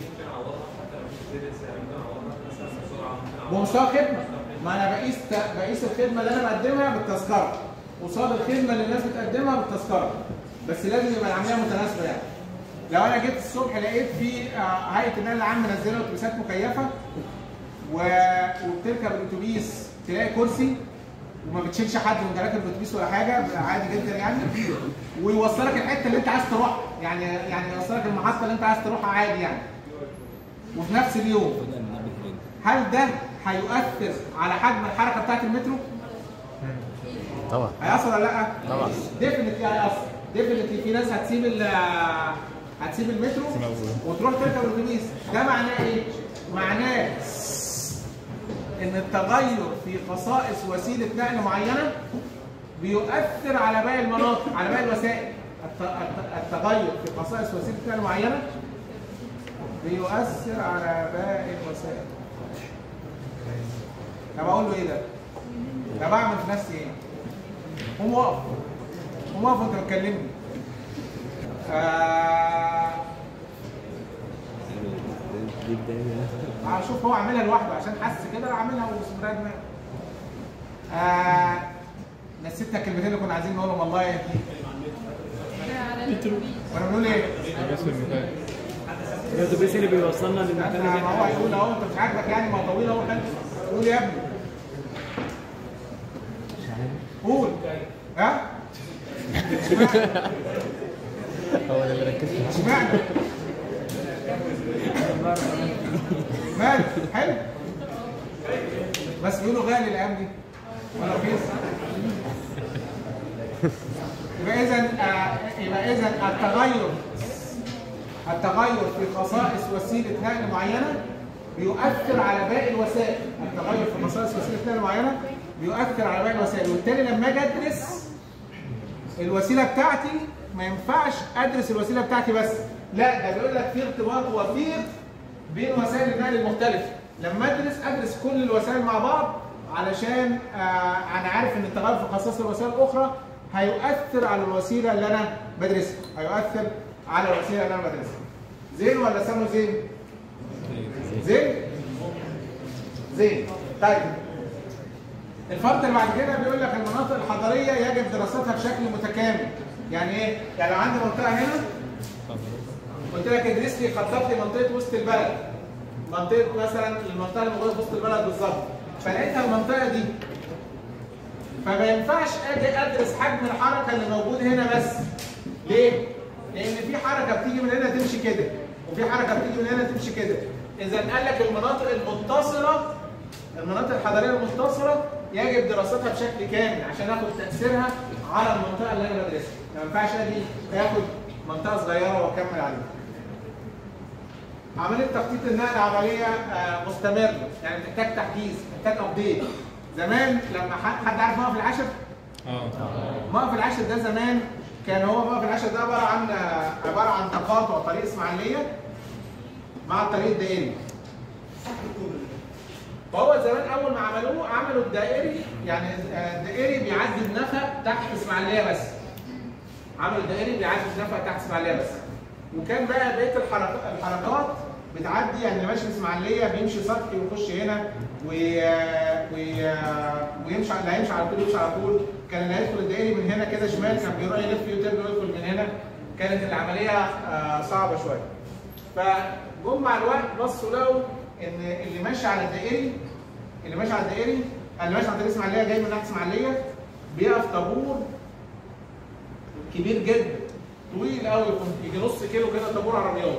بمستوى خدمة ما انا بقيس ت- بقيس الخدمة اللي انا بقدمها بالتذكرة قصاد الخدمة اللي الناس بتقدمها بالتذكرة بس لازم يبقى العملية متناسبة يعني لو انا جيت الصبح لقيت في آه، هيئه النقل العام منزله اتوبيسات مكيفه و... وبتركب الاتوبيس تلاقي كرسي وما بتشيلش حد وانت راكب الاتوبيس ولا حاجه عادي جدا يعني ويوصلك الحته اللي انت عايز تروحها يعني يعني يوصلك المحطه اللي انت عايز تروحها عادي يعني وفي نفس اليوم هل ده هيؤثر على حجم الحركه بتاعت المترو؟ طبعا هيأثر ولا لا؟ طبعا. ديفنتلي هيأثر ديفنتلي في ناس هتسيب ال هتسيب المترو وتروح تركب الاتوبيس ده معناه ايه؟ معناه ان التغير في خصائص وسيله نقل معينه بيؤثر على باقي المناطق على باقي الوسائل الت- الت- التغير في خصائص وسيله نقل معينه بيؤثر على باقي الوسائل طب اقول له ايه ده؟ طب اعمل في نفسي ايه؟ قوم وقف قوم وقف وانت بتكلمني آه هشوف هو عاملها لوحده عشان حس كده راح عاملها وسمراها دماغه آه نسيتنا الكلمتين اللي كنا عايزين نقولهم والله كنا بنقول ايه؟ بس المكان الاتوبيس اللي بيوصلنا للمكان اللي ما احنا هو هيقول اهو انت مش عاجبك يعني ما هو طويل اهو حلو قول يا ابني قول ها؟ هو ده اللي ركزت فيه. اشمعنى؟ مال حلو بس بيقولوا غالي الايام دي ولا رخيص يبقى اذا يبقى اذا التغير التغير في خصائص وسيله نقل معينه بيؤثر على باقي الوسائل التغير في خصائص وسيله نقل معينه بيؤثر على باقي الوسائل وبالتالي لما اجي ادرس الوسيله بتاعتي ما ينفعش ادرس الوسيله بتاعتي بس لا ده بيقول لك في ارتباط وثيق بين وسائل النقل المختلفه لما ادرس ادرس كل الوسائل مع بعض علشان آه انا عارف ان التغير في خصائص الوسائل الاخرى هيؤثر على الوسيله اللي انا بدرسها هيؤثر على الوسيله اللي انا بدرسها زين ولا سمو زين زين زين طيب الفرق اللي بعد كده بيقول لك المناطق الحضريه يجب دراستها بشكل متكامل يعني ايه يعني لو عندي منطقه هنا قلت لك ادرس لي خطط لي منطقه وسط البلد منطقه مثلا المنطقه اللي موجوده في وسط البلد بالظبط فلقيتها المنطقه دي فما ينفعش اجي ادرس حجم الحركه اللي موجود هنا بس ليه؟ لان في حركه بتيجي من هنا تمشي كده وفي حركه بتيجي من هنا تمشي كده اذا قال لك المناطق المتصله المناطق الحضريه المتصله يجب دراستها بشكل كامل عشان اخد تاثيرها على المنطقه اللي انا بدرسها ما ينفعش اجي اخد منطقه صغيره واكمل عليها عمليه تخطيط النقل عمليه آه، مستمره يعني بتحتاج تحديث بتحتاج ابديت زمان لما ح- حد عارف موقف العشر اه موقف العشر ده زمان كان هو موقف العشر ده عباره عن آه، عباره عن تقاطع طريق اسماعيليه مع الطريق الدائري فهو زمان اول ما عملوه عملوا الدائري يعني آه، الدائري بيعدي بنفق تحت اسماعيليه بس عملوا الدائري بيعدي بنفق تحت اسماعيليه بس وكان بقى بقيه الحركات الحركات بتعدي يعني اللي ماشي في اسماعيليه بيمشي سطحي ويخش هنا وي... وي... ويمشي اللي هيمشي على طول يمشي على طول كان اللي هيدخل الدائري من هنا كده شمال كان بيروح يلف يوتيرن ويدخل من هنا كانت العمليه آه، صعبه شويه فجم مع الوقت بصوا لقوا ان اللي ماشي على الدائري اللي ماشي على الدائري اللي ماشي على طريق اسماعيليه جاي من ناحيه اسماعيليه بيقف طابور كبير جدا طويل قوي يجي نص كيلو كده طابور عربيات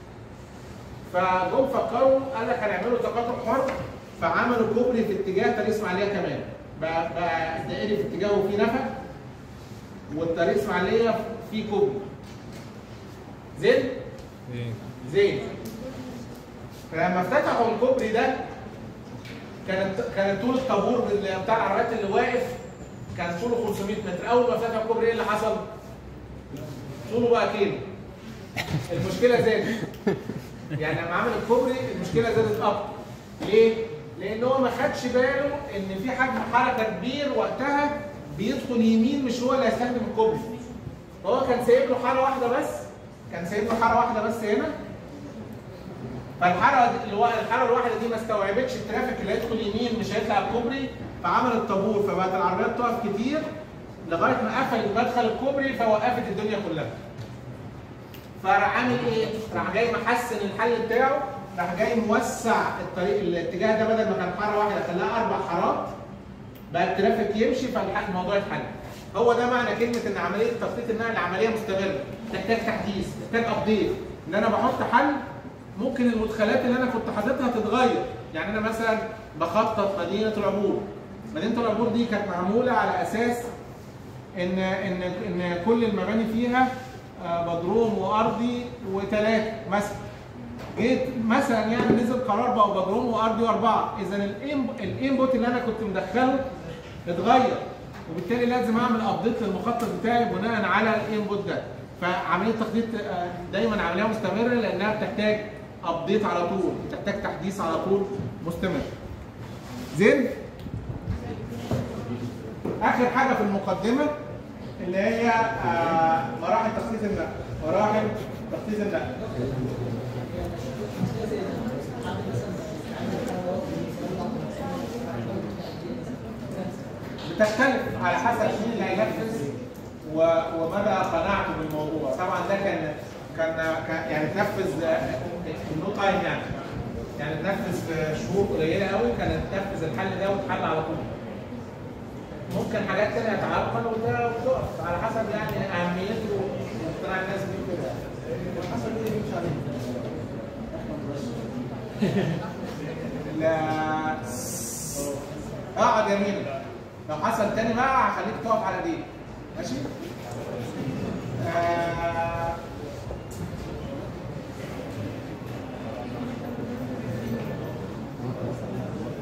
فجم فكروا قال لك هنعملوا تقاطع حر فعملوا كوبري في اتجاه طريق اسماعيليه كمان بقى, بقى الدائري في اتجاهه فيه نفق والطريق اسماعيليه فيه كوبري زين ايه زين فلما افتتحوا الكوبري ده كانت كانت طول الطابور بال- بتاع العربيات اللي واقف كان طوله 500 متر اول ما فتحوا الكوبري ايه اللي حصل؟ طوله بقى كيلو المشكله زادت يعني لما عمل الكوبري المشكله زادت اكتر ليه؟ لان هو ما خدش باله ان في حجم حركه كبير وقتها بيدخل يمين مش هو اللي هيستخدم الكوبري فهو كان سايب له حاره واحده بس كان سايب له حاره واحده بس هنا فالحاره دي- الوا- الحاره الواحده دي ما استوعبتش الترافيك اللي هيدخل يمين مش هيطلع الكوبري فعمل الطابور فبقت العربيات تقف كتير لغايه ما قفلت مدخل الكوبري فوقفت الدنيا كلها. فراح عامل ايه؟ راح جاي محسن الحل بتاعه راح جاي موسع الطريق الاتجاه ده بدل ما كان حاره واحده خلاها اربع حارات بقى الترافيك يمشي فالموضوع يتحل. هو ده معنى كلمه ان عمليه تخطيط النقل عمليه مستمره تحتاج تحديث تحتاج ابديت ان انا بحط حل ممكن المدخلات اللي انا كنت حاططها تتغير يعني انا مثلا بخطط مدينه العبور مدينه العبور دي كانت معموله على اساس ان ان ان كل المباني فيها آه، بدروم وارضي وثلاثه مثلا جيت مثلا يعني نزل قرار بقى بدروم وارضي واربعه اذا الانبوت اللي انا كنت مدخله اتغير وبالتالي لازم اعمل ابديت للمخطط بتاعي بناء على الانبوت ده فعمليه التخطيط آه، دايما عمليه مستمره لانها بتحتاج ابديت على طول بتحتاج تحديث على طول مستمر زين اخر حاجه في المقدمه اللي هي آه، مراحل تخطيط النقل مراحل تخطيط النقل بتختلف على حسب مين اللي هينفذ و- ومدى قناعته بالموضوع طبعا ده كان كان كان- يعني تنفذ نو تايم يعني يعني تنفذ في شهور قليله قوي كانت تنفذ الحل ده وتحل على طول ممكن حاجات تانية تعرقل وده وتقف على حسب يعني اهميته واقتناع الناس بيه كده حسب مين اللي بيمشي عليه لا اه جميل لو حصل تاني بقى هخليك تقف على دي ماشي آه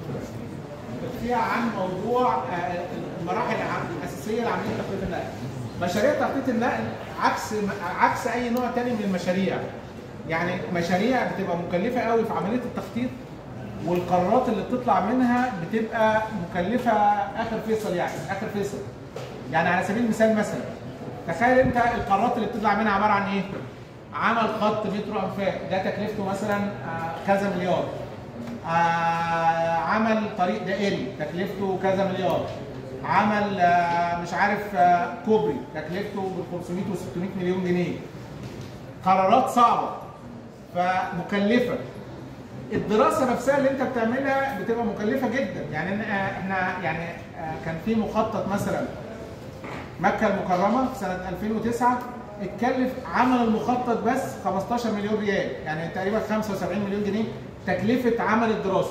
فيها عن موضوع آه، المراحل العم- الاساسيه لعمليه تخطيط النقل مشاريع تخطيط النقل عكس عكس اي نوع تاني من المشاريع يعني مشاريع بتبقى مكلفه قوي في عمليه التخطيط والقرارات اللي بتطلع منها بتبقى مكلفه اخر فيصل يعني اخر فيصل يعني على سبيل المثال مثلا تخيل انت القرارات اللي بتطلع منها عباره عن ايه؟ عمل خط مترو انفاق ده تكلفته مثلا آه، كذا مليار آه، عمل طريق دائري تكلفته كذا مليار عمل آه، مش عارف آه، كوبري تكلفته ب 500 و 600 مليون جنيه قرارات صعبه فمكلفه الدراسه نفسها اللي انت بتعملها بتبقى مكلفه جدا يعني إن- آه، احنا يعني آه، كان في مخطط مثلا مكه المكرمه في سنه 2009 اتكلف عمل المخطط بس 15 مليون ريال يعني تقريبا 75 مليون جنيه تكلفه عمل الدراسه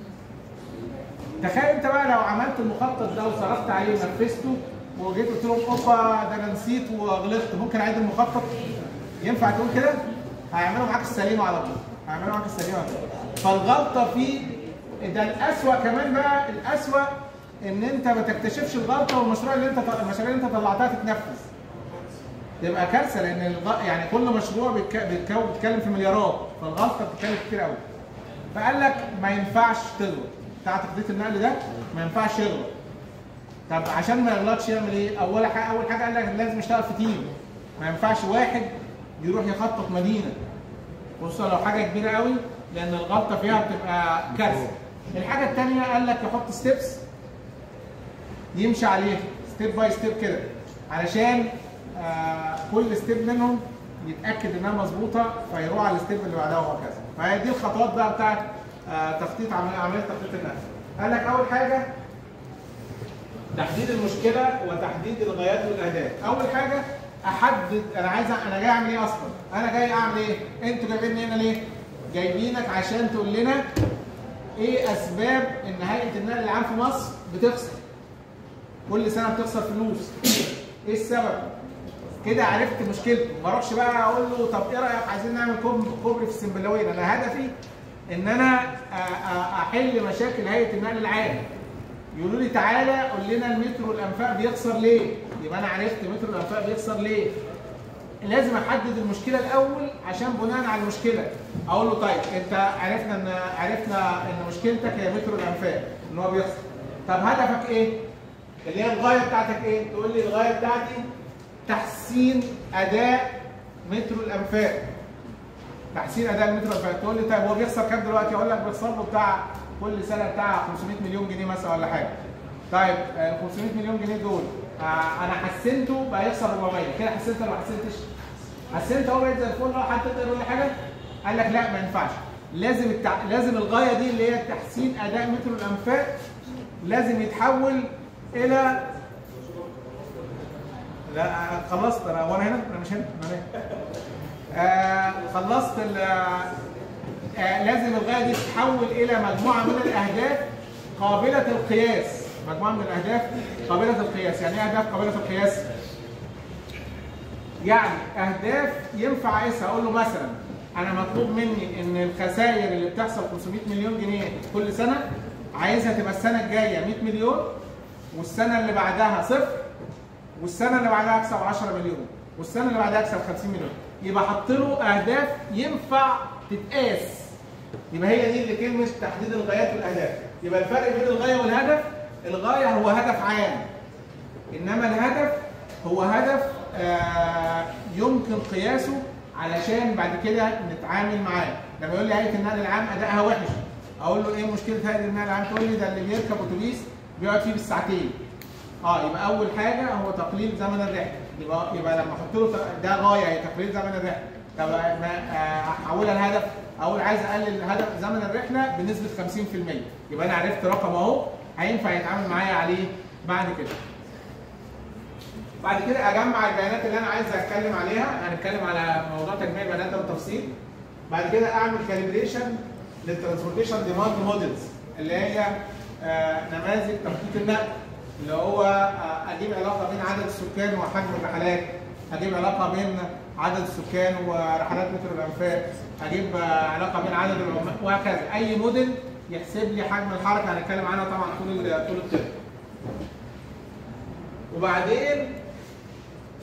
تخيل انت بقى لو عملت المخطط ده وصرفت عليه ونفذته وجيت قلت لهم اوبا ده انا نسيت وغلطت ممكن اعيد المخطط ينفع تقول كده؟ هيعملوا معاك السليمه على طول هيعملوا معاك السليمه على طول فالغلطه فيه ده الاسوأ كمان بقى الاسوأ ان انت ما تكتشفش الغلطه والمشروع اللي انت المشاريع اللي انت طلعتها تتنفذ تبقى كارثه لان الغ... يعني كل مشروع بيتك... بيتكو... بيتكلم في مليارات فالغلطه بتتكلف كتير قوي فقال لك ما ينفعش تغلط بتاع تخطيط النقل ده ما ينفعش يغلط طب عشان ما يغلطش يعمل ايه؟ اول حاجه اول حاجه قال لك لازم يشتغل في تيم ما ينفعش واحد يروح يخطط مدينه خصوصا لو حاجه كبيره قوي لان الغلطه فيها بتبقى كارثه الحاجه الثانيه قال لك يحط ستيبس يمشي عليها ستيب باي ستيب كده علشان آه كل ستيب منهم يتاكد انها مظبوطه فيروح على الستيب اللي بعدها وهكذا فهي دي الخطوات بقى بتاعت آه تخطيط عمليه عمليه تخطيط النقل قال لك اول حاجه تحديد المشكله وتحديد الغايات والاهداف اول حاجه احدد انا عايز أ- انا جاي اعمل ايه اصلا انا جاي اعمل ايه انتوا جايبيني هنا ليه جايبينك عشان تقول لنا ايه اسباب ان هيئه النقل العام في مصر بتخسر كل سنه بتخسر فلوس ايه السبب كده عرفت مشكلته ما اروحش بقى اقول له طب ايه رايك عايزين نعمل كوب- كوبري في السنبلاوين انا هدفي ان انا أ- أ- احل مشاكل هيئه النقل العام يقولوا لي تعالى قول لنا المترو الانفاق بيخسر ليه يبقى انا عرفت مترو الانفاق بيخسر ليه لازم احدد المشكله الاول عشان بناء على المشكله اقول له طيب انت عرفنا ان عرفنا ان مشكلتك هي مترو الانفاق ان هو بيخسر طب هدفك ايه اللي هي الغايه بتاعتك ايه تقول لي الغايه بتاعتي تحسين اداء مترو الانفاق تحسين اداء المترو الانفاق تقول لي طيب هو بيخسر كام دلوقتي اقول لك بيخسر له بتاع كل سنه بتاع 500 مليون جنيه مثلا ولا حاجه طيب ال 500 مليون جنيه دول آه انا حسنته بقى يخسر 400 كده حسنت ولا ما حسنتش؟ حسنت اهو بقيت زي الفل اه حد تقدر ولا حاجه؟ قال لك لا ما ينفعش لازم التع... لازم الغايه دي اللي هي تحسين اداء مترو الانفاق لازم يتحول الى لا آه، خلصت انا وانا هنا انا مش هنا انا هنا آه خلصت ال آه لازم الغايه دي تتحول الى مجموعه من الاهداف قابله القياس مجموعه من الاهداف قابله القياس يعني ايه اهداف قابله القياس يعني اهداف ينفع اقيسها اقول له مثلا انا مطلوب مني ان الخسائر اللي بتحصل 500 مليون جنيه كل سنه عايزها تبقى السنه الجايه 100 مليون والسنه اللي بعدها صفر والسنه اللي بعدها اكسب 10 مليون والسنه اللي بعدها اكسب 50 مليون يبقى حط له اهداف ينفع تتقاس يبقى هي دي اللي كلمه تحديد الغايات والاهداف يبقى الفرق بين الغايه والهدف الغايه هو هدف عام انما الهدف هو هدف آه، يمكن قياسه علشان بعد كده نتعامل معاه لما يقول لي هيئه النقل العام ادائها وحش اقول له ايه مشكله هيئه النقل العام تقول لي ده اللي بيركب اتوبيس بيقعد فيه بالساعتين اه يبقى اول حاجه هو تقليل زمن الرحله يبقى يبقى لما احط له ت- ده غايه هي تقليل زمن الرحله طب ما آه، احولها لهدف اقول عايز اقلل هدف زمن الرحله بنسبه 50% يبقى انا عرفت رقم اهو هينفع يتعامل معايا عليه بعد كده بعد كده اجمع البيانات اللي انا عايز اتكلم عليها هنتكلم على موضوع تجميع البيانات ده بالتفصيل بعد كده اعمل كاليبريشن للترانسبورتيشن ديماند موديلز اللي هي آه، نماذج تخطيط النقل اللي هو آه، اجيب علاقه بين عدد السكان وحجم الرحلات اجيب علاقه بين عدد السكان ورحلات مترو الانفاق اجيب آه، علاقه بين عدد العمال وهكذا اي موديل يحسب لي حجم الحركه هنتكلم عنها طبعا طول ال- طول الترم وبعدين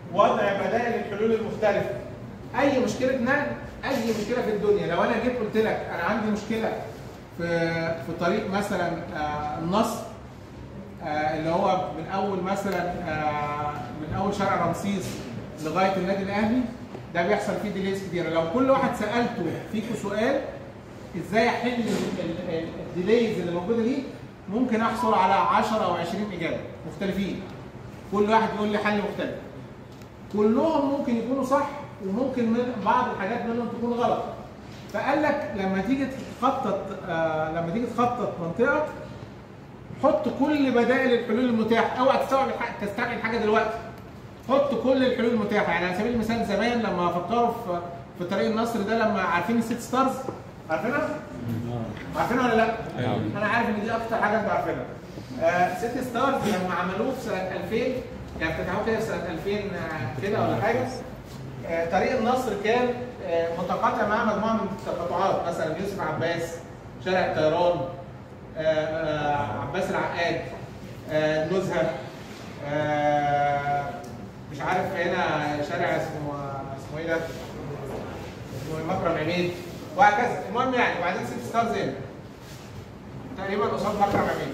وضع بدائل الحلول المختلفه اي مشكله نقل اي مشكله في الدنيا لو انا جيت قلت لك انا عندي مشكله في في طريق مثلا آه، النصر آه، اللي هو من اول مثلا آه، من اول شارع رمسيس لغايه النادي الاهلي ده بيحصل فيه ديليز كتير لو كل واحد سالته فيكم سؤال ازاي احل ال- ال- ال- الديليز اللي موجوده دي ممكن احصل على 10 او 20 اجابه مختلفين كل واحد يقول لي حل مختلف كلهم ممكن يكونوا صح وممكن من بعض الحاجات منهم تكون غلط فقال لك لما تيجي تخطط آه لما تيجي تخطط منطقه حط كل بدائل الحلول المتاحه اوعى تستوعب الح- تستعمل حاجه دلوقتي حط كل الحلول المتاحه يعني على سبيل المثال زمان لما فكروا في في طريق النصر ده لما عارفين الست ستارز عارفينها؟ عارفينها ولا لا؟ أيوة. انا عارف ان دي اكتر حاجه انتوا عارفينها. آه ست ستارز لما عملوه في سنه 2000 يعني افتتحوه كده في سنه 2000 آه، كده ولا حاجه آه، طريق النصر كان آه، متقاطع مع مجموعه من التقاطعات مثلا يوسف عباس شارع الطيران آه، آه، عباس العقاد آه، النزهه آه، مش عارف هنا شارع اسمه اسمه ايه ده؟ اسمه مكرم عميد وهكذا المهم يعني وبعدين ست ستارز هنا تقريبا قصاد مكرم عميد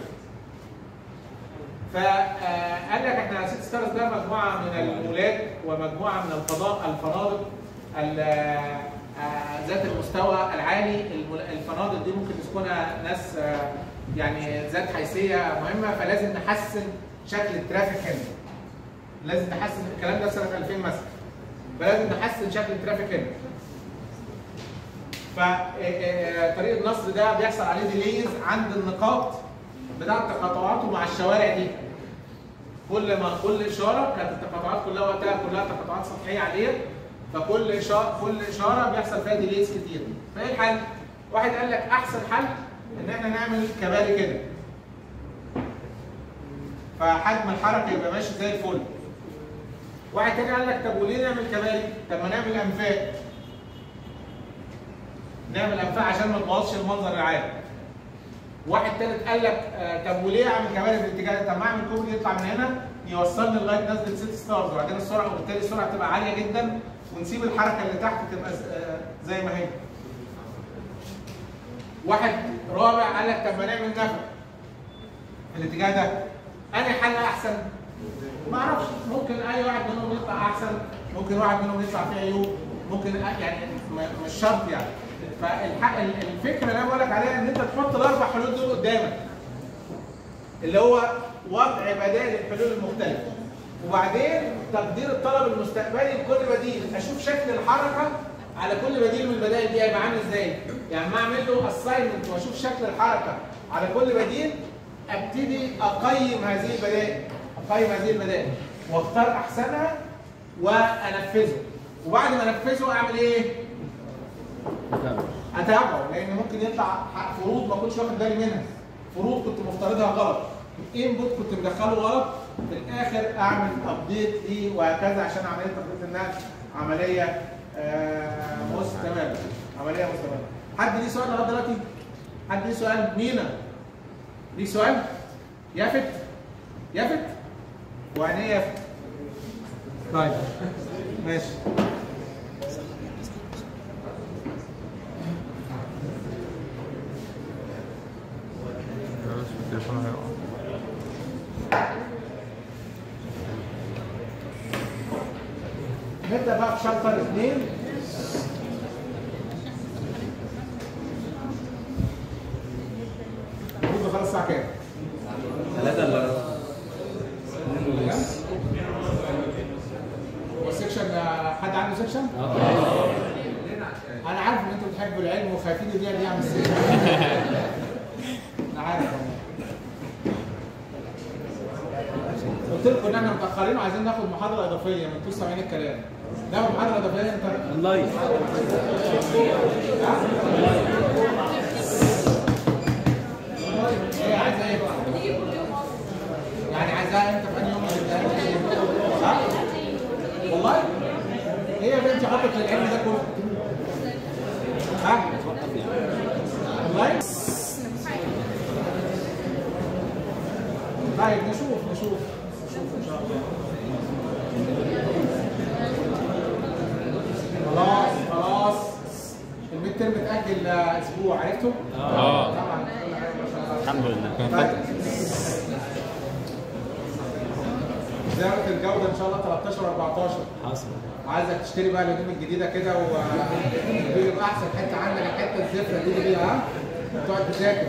فقال لك احنا ست ستارز ده مجموعه من المولات ومجموعه من الفضاء الفنادق ال- آه، ذات المستوى العالي المل- الفنادق دي ممكن تسكنها ناس آه، يعني ذات حيثيه مهمه فلازم نحسن شكل الترافيك هنا لازم نحسن الكلام ده في سنه 2000 مثلا فلازم نحسن شكل الترافيك هنا فطريق النصر ده بيحصل عليه ديليز عند النقاط بتاعت تقاطعاته مع الشوارع دي كل ما كل اشاره كانت التقاطعات كلها وقتها كلها تقاطعات سطحيه عاديه فكل اشاره كل اشاره بيحصل فيها ديليز كتير فايه الحل؟ واحد قال لك احسن حل ان احنا نعمل كباري كده فحجم الحركه يبقى ماشي زي الفل واحد تاني قال لك طب وليه نعمل كباري؟ طب ما نعمل انفاق نعمل انفاق عشان ما نبوظش المنظر العام واحد تالت قال لك آه طب وليه اعمل كباري في الاتجاه ده؟ طب ما اعمل كوبري يطلع من هنا يوصلني لغايه نزله ست ستارز وبعدين السرعه وبالتالي السرعه تبقى عاليه جدا ونسيب الحركه اللي تحت تبقى ز- آه زي ما هي. واحد رابع قال لك طب ما نعمل نفق في الاتجاه ده. انهي حل احسن؟ ما اعرفش ممكن اي واحد منهم يطلع احسن ممكن واحد منهم يطلع فيه عيوب ممكن أ- يعني م- مش شرط يعني فالفكره اللي انا بقول لك عليها ان انت تحط الاربع حلول دول قدامك اللي هو وضع بدائل الحلول المختلفه وبعدين تقدير الطلب المستقبلي لكل بديل اشوف شكل الحركه على كل بديل من البدائل دي هيبقى عامل ازاي يعني ما اعمل له اساينمنت واشوف شكل الحركه على كل بديل ابتدي اقيم هذه البدائل اقيم هذه البدائل واختار احسنها وانفذه وبعد ما انفذه اعمل ايه؟ اتابعه لان ممكن يطلع فروض ما كنتش واخد بالي منها فروض كنت مفترضها غلط انبوت كنت مدخله غلط في الاخر اعمل ابديت ليه وهكذا عشان عمليه تخطيط النقل عمليه آه مستمره عمليه مستمره حد ليه سؤال لغايه دلوقتي؟ حد ليه سؤال؟ مينا ليه سؤال؟ يافت؟ يافت؟ وعينيه يافت طيب ماشي معلش التليفون هيقع نبدا بقى في شابتر اثنين المفروض خلاص الساعه كام؟ ثلاثة الا هو السكشن حد عنده سكشن؟ انا عارف ان انتوا بتحبوا العلم وخايفين يضيع دي عن السكشن انا عارف والله قلت لكم ان احنا متاخرين وعايزين ناخد محاضره اضافيه ما انتوش سامعين الكلام ناخد محاضره اضافيه امتى؟ اللايف ايه عايزه ايه؟ يعني عايزاها امتى في انهي يوم صح؟ والله؟ ايه يا بنتي حطك للعلم ده كله؟ ها؟ والله؟ طيب نشوف نشوف نشوف ان شاء الله الميد ترم اتاجل آه، اسبوع عرفتوا؟ اه طبعا كل حاجة ما شاء الله. الحمد لله كان طيب. فاكر زيارة الجودة إن شاء الله 13 14 حصل عايزك تشتري بقى الهدوم الجديدة كده و دي يبقى أحسن حتة عندك الحتة الزفرة دي اللي بيها ها تقعد تذاكر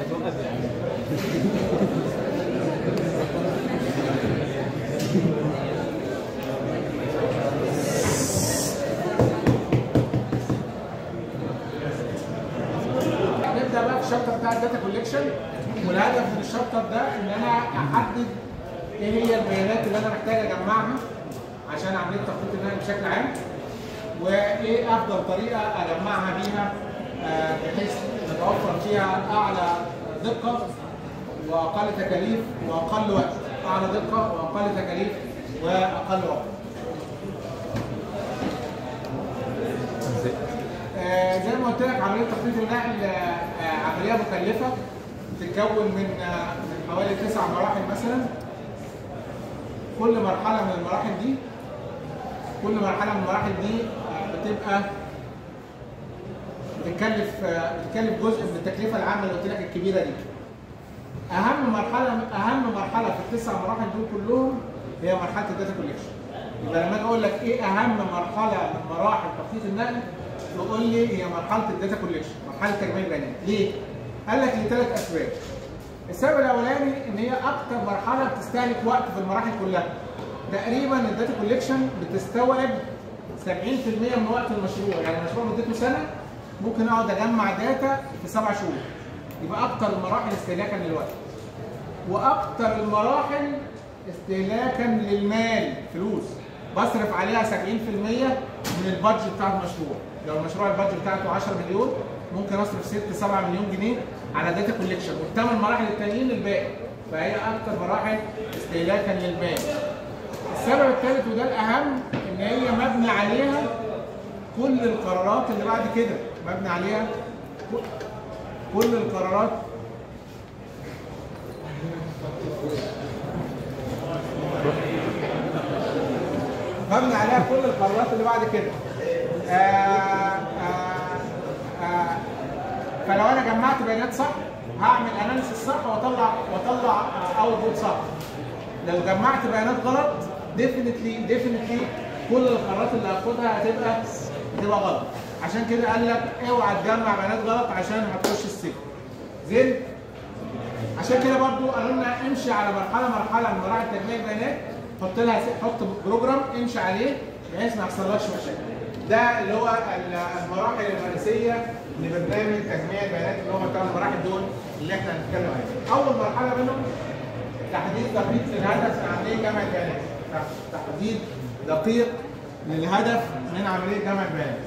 نبدا بقى في الشابتر بتاع الداتا كوليكشن والهدف من الشابتر ده ان انا احدد ايه هي البيانات اللي انا محتاج اجمعها عشان عمليه تخطيط النقل بشكل عام وايه افضل طريقه اجمعها بيها آه، بحيث نتوفر فيها اعلى دقه واقل تكاليف واقل وقت اعلى دقه واقل تكاليف واقل وقت آه، زي ما قلت لك عمليه تخطيط النقل آه، آه، عمليه مكلفه بتتكون من آه، من حوالي تسع مراحل مثلا كل مرحله من المراحل دي كل مرحله من المراحل دي آه، بتبقى بتكلف آه، بتكلف جزء من التكلفه العامه اللي قلت لك الكبيره دي اهم مرحله اهم مرحله في التسع مراحل دول كلهم هي مرحله الداتا كوليكشن يبقى لما اجي اقول لك ايه اهم مرحله من مراحل تخطيط النقل تقول لي هي مرحله الداتا كوليكشن مرحله تجميع البيانات ليه قال لك لثلاث اسباب السبب الاولاني ان هي اكتر مرحله بتستهلك وقت في المراحل كلها تقريبا الداتا كوليكشن بتستوعب 70% من وقت المشروع يعني المشروع مدته سنه ممكن اقعد اجمع داتا في سبع شهور يبقى اكتر المراحل استهلاكا للوقت واكتر المراحل استهلاكا للمال فلوس بصرف عليها 70% من البادجت بتاع المشروع لو المشروع البادجت بتاعته 10 مليون ممكن اصرف 6 7 مليون جنيه على داتا كوليكشن والثمان مراحل التانيين الباقي فهي اكتر مراحل استهلاكا للمال السبب الثالث وده الاهم ان هي مبني عليها كل القرارات اللي بعد كده مبني عليها كل- كل القرارات مبني عليها كل القرارات اللي بعد كده آه آه آه فلو انا جمعت بيانات صح هعمل اناليسيس صح واطلع واطلع اوتبوت صح لو جمعت بيانات غلط ديفينتلي ديفينتلي كل القرارات اللي هاخدها هتبقى هتبقى غلط عشان كده قال لك اوعى تجمع بيانات غلط عشان هتخش السجن زين عشان كده برضو قالوا لنا امشي على مرحله مرحله من مراحل تجميع البيانات حط لها حط بروجرام امشي عليه بحيث ما يحصلكش مشاكل ده اللي هو ال- المراحل الرئيسيه لبرنامج تجميع البيانات اللي هم الثمان مراحل دول اللي احنا هنتكلم عليهم اول مرحله منهم تحديد دقيق للهدف من عمليه جمع البيانات تحديد دقيق للهدف من عمليه جمع البيانات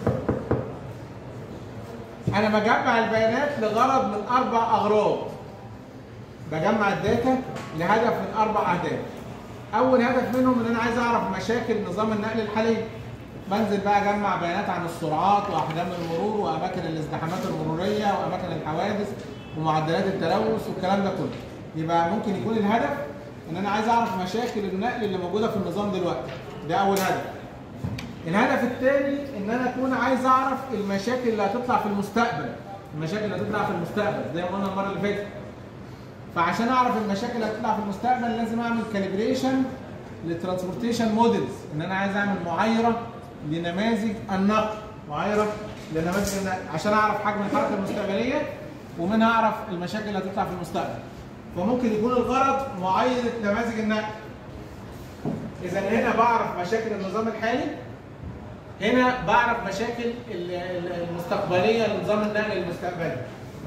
انا بجمع البيانات لغرض من اربع اغراض بجمع الداتا لهدف من اربع اهداف اول هدف منهم ان انا عايز اعرف مشاكل نظام النقل الحالي بنزل بقى اجمع بيانات عن السرعات واحجام المرور واماكن الازدحامات المروريه واماكن الحوادث ومعدلات التلوث والكلام ده كله يبقى ممكن يكون الهدف ان انا عايز اعرف مشاكل النقل اللي موجوده في النظام دلوقتي ده اول هدف الهدف الثاني ان انا اكون عايز اعرف المشاكل اللي هتطلع في المستقبل المشاكل اللي هتطلع في المستقبل زي ما قلنا المره اللي فاتت فعشان اعرف المشاكل اللي هتطلع في المستقبل لازم اعمل كاليبريشن للترانسبورتيشن موديلز ان انا عايز اعمل معايره لنماذج النقل معايره لنماذج النقل عشان اعرف حجم الحركه المستقبليه ومنها اعرف المشاكل اللي هتطلع في المستقبل فممكن يكون الغرض معايره نماذج النقل اذا هنا بعرف مشاكل النظام الحالي هنا بعرف مشاكل ال- ال- المستقبليه لنظام النقل المستقبلي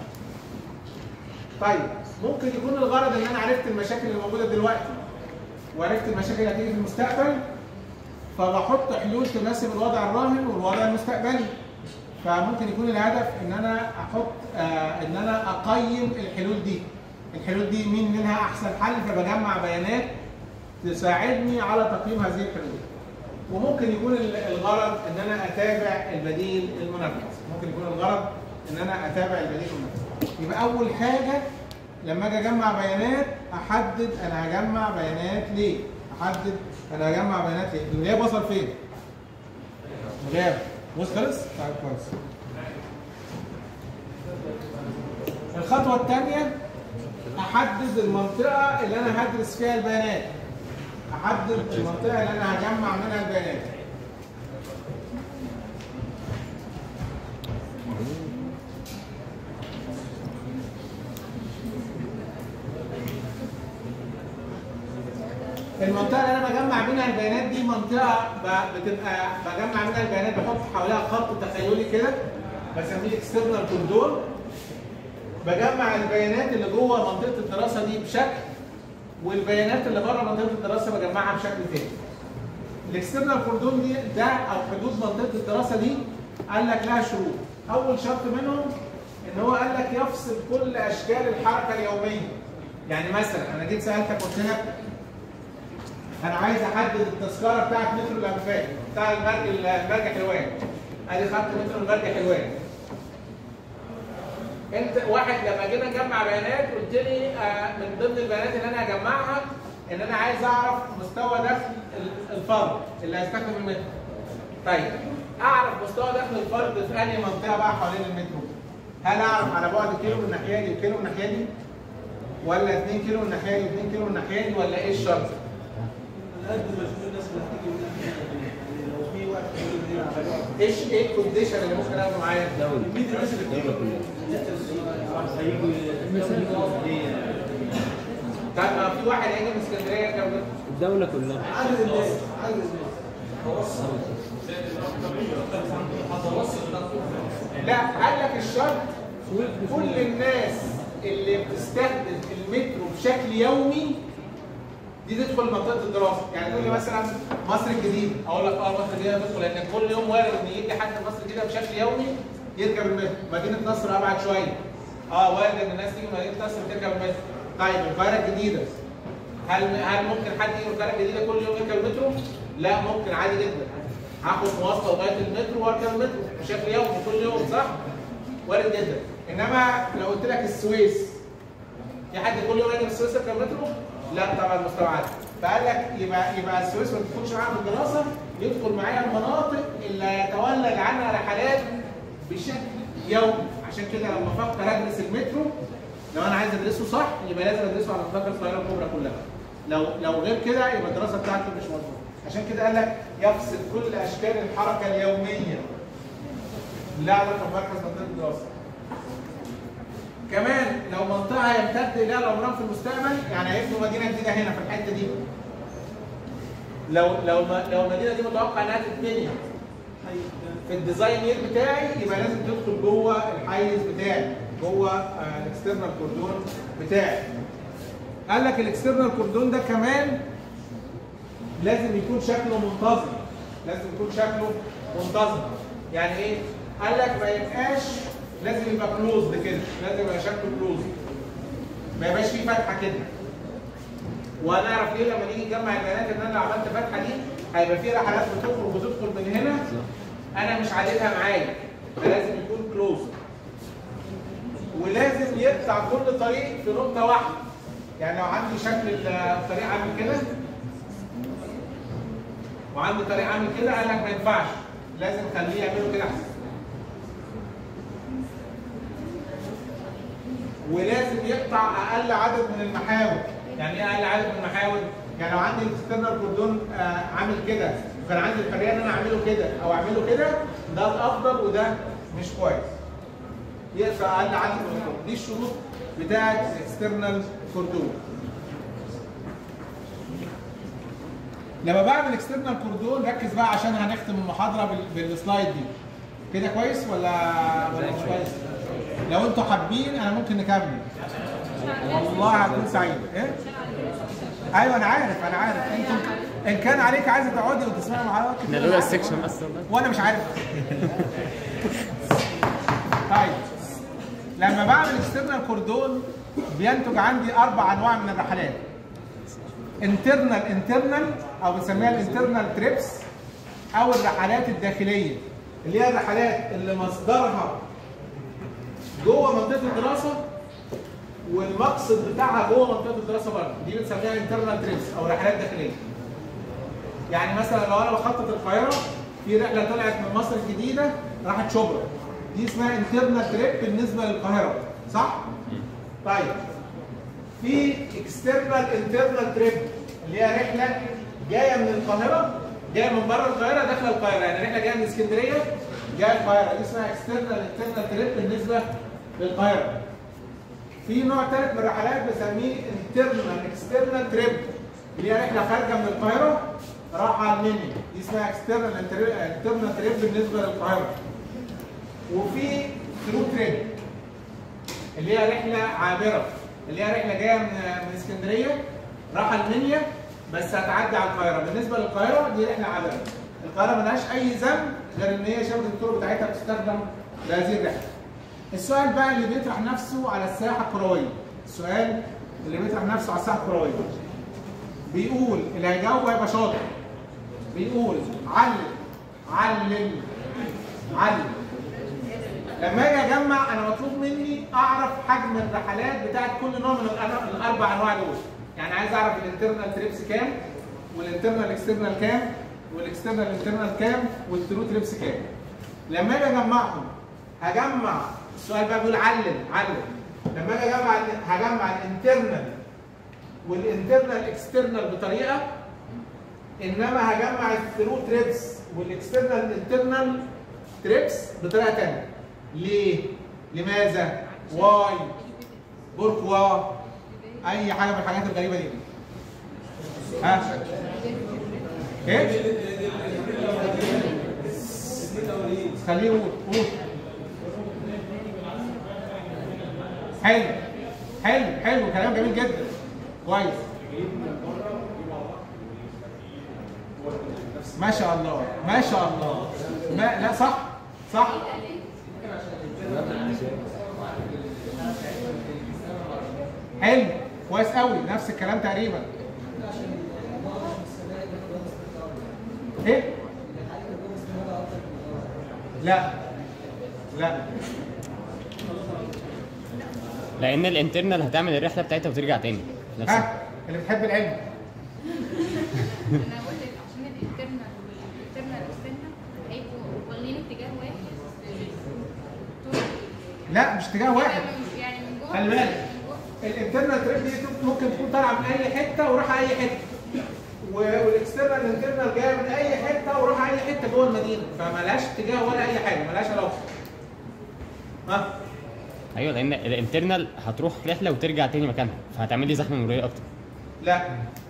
طيب ممكن يكون الغرض ان انا عرفت المشاكل اللي موجوده دلوقتي وعرفت المشاكل اللي هتيجي في المستقبل فبحط حلول تناسب الوضع الراهن والوضع المستقبلي فممكن يكون الهدف ان انا احط آه ان انا اقيم الحلول دي الحلول دي مين منها احسن حل فبجمع بيانات تساعدني على تقييم هذه الحلول وممكن يكون ال- الغرض ان انا اتابع البديل المنفذ ممكن يكون الغرض ان انا اتابع البديل المنفذ يبقى اول حاجه لما اجي اجمع بيانات احدد انا هجمع بيانات ليه احدد انا هجمع بيانات ليه الغياب وصل فين الغياب وصل خلص طيب كويس الخطوه الثانيه احدد المنطقه اللي انا هدرس فيها البيانات احدد المنطقه اللي انا هجمع منها البيانات المنطقه اللي انا بجمع منها البيانات دي منطقه ب- بتبقى بجمع منها البيانات بحط حواليها خط تخيلي كده بسميه اكسترنال كوندور بجمع البيانات اللي جوه منطقه الدراسه دي بشكل والبيانات اللي بره منطقه الدراسه بجمعها بشكل تاني. الاكسترنال كوردون دي ده او حدود منطقه الدراسه دي قال لك لها شروط. اول شرط منهم ان هو قال لك يفصل كل اشكال الحركه اليوميه. يعني مثلا انا جيت سالتك قلت لك انا عايز احدد التذكره بتاعت مترو الانفاق بتاع المرج المرج حلوان. ادي خط مترو المرج حلوان. انت واحد لما جينا نجمع بيانات قلت لي آه، من ضمن البيانات اللي انا هجمعها ان انا عايز اعرف مستوى دخل ال- الفرد اللي هيستخدم المترو. طيب اعرف مستوى دخل الفرد في انهي منطقه بقى حوالين المترو؟ هل اعرف على بعد كيلو من الناحيه دي وكيلو من الناحيه دي؟ ولا 2 كيلو من الناحيه دي و2 كيلو من الناحيه دي ولا ايه الشرط؟ على قد ما اشوف الناس اللي هتيجي من ناحيه يعني لو في واحد يقول لي على بعض ايش ايه الكونديشن اللي ممكن اخده معايا؟ مين الناس اللي بتيجي هيجوا طيب ما في واحد هيجي من اسكندريه كام ده؟ الدولة كلها عدد الناس عدد الناس لا قال لك الشرط كل الناس اللي بتستخدم المترو بشكل يومي دي تدخل منطقه الدراسه يعني تقول لي مثلا مصر الجديده اقول لك اه مصر الجديده تدخل لان كل يوم وارد ان يجي حد من مصر الجديده بشكل يومي يركب المترو مدينه نصر ابعد شويه اه وارد ان الناس تيجي من مدينه نصر تركب المترو طيب القاهره الجديده هل هل ممكن حد يجي من القاهره الجديده كل يوم يركب المترو؟ لا ممكن عادي جدا هاخد مواصله لغايه المترو واركب المترو بشكل يومي كل يوم صح؟ وارد جدا انما لو قلت لك السويس في حد كل يوم يجي من السويس يركب مترو؟ لا طبعا مستبعد فقال لك يبقى يبقى السويس ما تدخلش معاها في الدراسه يدخل معايا المناطق اللي يتولد عنها رحلات بشكل يومي عشان كده لما افكر ادرس المترو لو انا عايز ادرسه صح يبقى لازم ادرسه على نطاق القاهره الكبرى كلها لو لو غير كده يبقى الدراسه بتاعتي مش مظبوطه عشان كده قال لك يفصل كل اشكال الحركه اليوميه لا علاقه بمركز منطقه الدراسه كمان لو منطقه يمتد اليها العمران في المستقبل يعني هيبنوا مدينه جديده هنا في الحته دي لو لو ما- لو المدينه دي متوقع انها تتبني في الديزاين يير بتاعي يبقى لازم تدخل جوه الحيز بتاعي جوه آه، الاكسترنال كوردون بتاعي قال لك الاكسترنال كوردون ده كمان لازم يكون شكله منتظم لازم يكون شكله منتظم يعني ايه قال لك ما يبقاش لازم يبقى كلوزد كده لازم يبقى شكله كلوزد ما يبقاش فيه فتحه كده وهنعرف ليه لما نيجي نجمع البيانات ان انا لو عملت فتحه دي هيبقى في رحلات بتخرج وتدخل من هنا انا مش عادلها معايا فلازم يكون كلوز ولازم يقطع كل طريق في نقطه واحده يعني لو عندي شكل الطريق عامل كده وعندي طريق عامل كده قال لك ما ينفعش لازم خليه يعمله كده احسن ولازم يقطع اقل عدد من المحاور يعني ايه اقل عدد من المحاور يعني لو عندي الاكسترنال كوردون آه عامل كده وكان عندي الحريه ان انا اعمله كده او اعمله كده ده الافضل وده مش كويس يقطع اقل عدد من المحاور دي الشروط بتاعه الاكسترنال كوردون لما بعمل اكسترنال كوردون ركز بقى عشان هنختم المحاضره بال- بالسلايد دي كده كويس ولا ولا مش كويس لو انتوا حابين انا ممكن نكمل والله هكون سعيد ايه ايوه انا عارف انا عارف انتوا ان كان عليك عايزه تقعدي وتسمعي محاضرات احنا كتير لولا أنا عارف. السكشن بس والله وانا مش عارف طيب لما بعمل اكسترنال كوردون بينتج عندي اربع انواع من الرحلات انترنال انترنال او بنسميها الانترنال تريبس او الرحلات الداخليه اللي هي الرحلات اللي مصدرها جوه منطقه الدراسه والمقصد بتاعها جوه منطقه الدراسه برضه دي بنسميها انترنال تريبس او رحلات داخليه يعني مثلا لو انا بخطط القاهره في رحله طلعت من مصر الجديده راحت شبرا دي اسمها انترنال تريب بالنسبه للقاهره صح؟ طيب في اكسترنال انترنال تريب اللي هي رحله جايه من القاهره جايه من بره القاهره داخله القاهره يعني رحله جايه من اسكندريه جايه القاهره دي اسمها اكسترنال انترنال تريب بالنسبه للقاهره في نوع ثالث من الرحلات بسميه انترنال اكسترنال تريب اللي هي رحله خارجه من القاهره رايحه على المنيا دي اسمها اكسترنال انترنال تريب بالنسبه للقاهره وفي ثرو تريب اللي هي رحله عابره اللي هي رحله جايه من من اسكندريه رايحه المنيا بس هتعدي على القاهره بالنسبه للقاهره دي رحله عابره القاهره ملهاش اي ذنب غير ان هي شبكه الطرق بتاعتها بتستخدم لهذه الرحله السؤال بقى اللي بيطرح نفسه على الساحه الكرويه السؤال اللي بيطرح نفسه على الساحه الكرويه بيقول اللي هيجاوب هيبقى شاطر بيقول علل علل علل لما اجي اجمع انا مطلوب مني اعرف حجم الرحلات بتاعت كل نوع من الأر- الاربع انواع دول يعني عايز اعرف الانترنال تريبس كام والانترنال اكسترنال كام والاكسترنال انترنال كام والترو تريبس كام لما اجي اجمعهم هجمع السؤال بقى بيقول علل علل لما اجي اجمع هجمع الانترنال والانترنال اكسترنال بطريقه انما هجمع الثرو تريبس والاكسترنال انترنال تريبس بطريقه ثانيه ليه؟ لماذا؟ واي؟ بوركوا؟ اي حاجه من الحاجات الغريبه دي ها؟ ايه؟ خليه يقول قول حلو حلو حلو كلام جميل جدا كويس ما شاء الله ما شاء الله ما لا صح صح حلو كويس قوي نفس الكلام تقريبا ايه لا لا لان الانترنال هتعمل الرحله بتاعتها وترجع تاني نفس ها اللي بتحب العلم انا قلت عشان الانترنال والانترنال اكسترنال هيبقوا واخدين اتجاه واحد طول لا مش اتجاه واحد يعني من جوه خلي بالك. من جوه. الانترنال تريب دي ممكن تكون طالعه من اي حته ورايحه اي حته و- والاكسترنال انترنال جايه من اي حته ورايحه اي حته جوه المدينه فمالهاش اتجاه ولا اي حاجه مالهاش علاقه ها ايوه لان الانترنال هتروح رحله وترجع تاني مكانها فهتعمل لي زحمه مروريه اكتر لا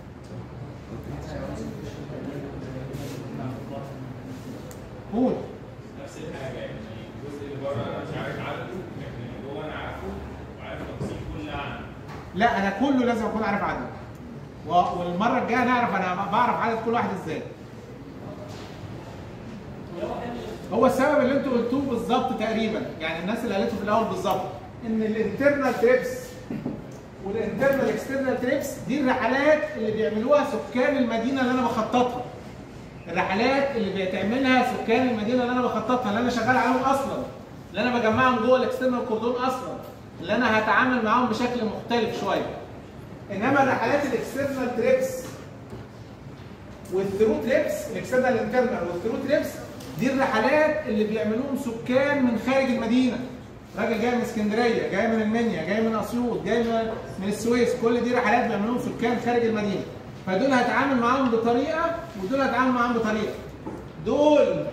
قول نفس الحاجه يعني الجزء اللي بره انا مش عارف عدده لكن اللي جوه انا عارفه وعارف تفاصيل كل عنه لا انا كله لازم اكون عارف عدد و- والمره الجايه نعرف انا بعرف عدد كل واحد ازاي هو السبب اللي انتوا قلتوه بالظبط تقريبا يعني الناس اللي قالته في الاول بالظبط ان الانترنال تريبس والانترنال اكسترنال تريبس دي الرحلات اللي بيعملوها سكان المدينه اللي انا بخططها الرحلات اللي بتعملها سكان المدينه اللي انا بخططها اللي انا شغال عليهم اصلا اللي انا بجمعهم جوه الاكسترنال كوردون اصلا اللي انا هتعامل معاهم بشكل مختلف شويه انما الرحلات الاكسترنال تريبس والثرو تريبس الاكسترنال انترنال والثرو تريبس دي الرحلات اللي بيعملوهم سكان من خارج المدينه راجل جاي من اسكندريه جاي من المنيا جاي من اسيوط جاي من من السويس كل دي رحلات بيعملوهم سكان خارج المدينه فدول هتعامل معاهم بطريقه ودول هتعامل معاهم بطريقه دول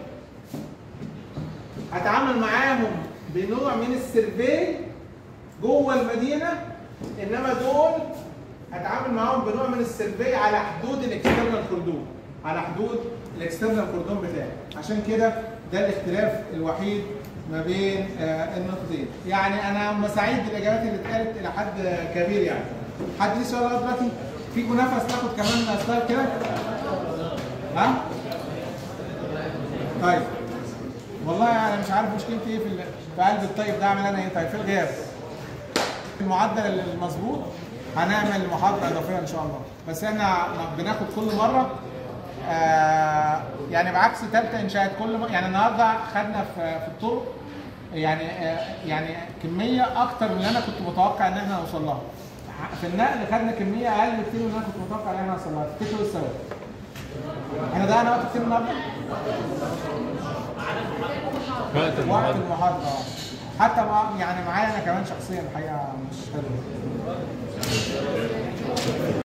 هتعامل معاهم بنوع من السيرفي جوه المدينه انما دول هتعامل معاهم بنوع من السيرفي على حدود الاكسترنال كوردون على حدود الاكسترنال كوردون بتاعي عشان كده ده الاختلاف الوحيد ما بين آه النقطتين يعني انا سعيد بالاجابات اللي اتقالت الى حد كبير يعني حد ليه سؤال لغايه دلوقتي فيكم نفس ناخد كمان سؤال كده ها طيب والله انا مش عارف مشكلتي ايه في ال- في قلب الطيب ده اعمل انا ايه طيب في الغياب المعدل المظبوط هنعمل محاضره اضافيه ان شاء الله بس احنا بناخد كل مره آه يعني بعكس ثالثه انشاءات كل مرة يعني النهارده خدنا في في الطرق يعني آه يعني كميه اكتر من اللي انا كنت متوقع ان احنا نوصل لها في النقل خدنا كميه اقل بكتير من اللي انا كنت متوقع ان احنا نوصل لها تفتكروا إيه السبب؟ احنا ضيعنا وقت كتير النهارده وقت وقت المحاضرة المحاضره آه. حتى مع يعني معايا انا كمان شخصيا الحقيقه مش حلو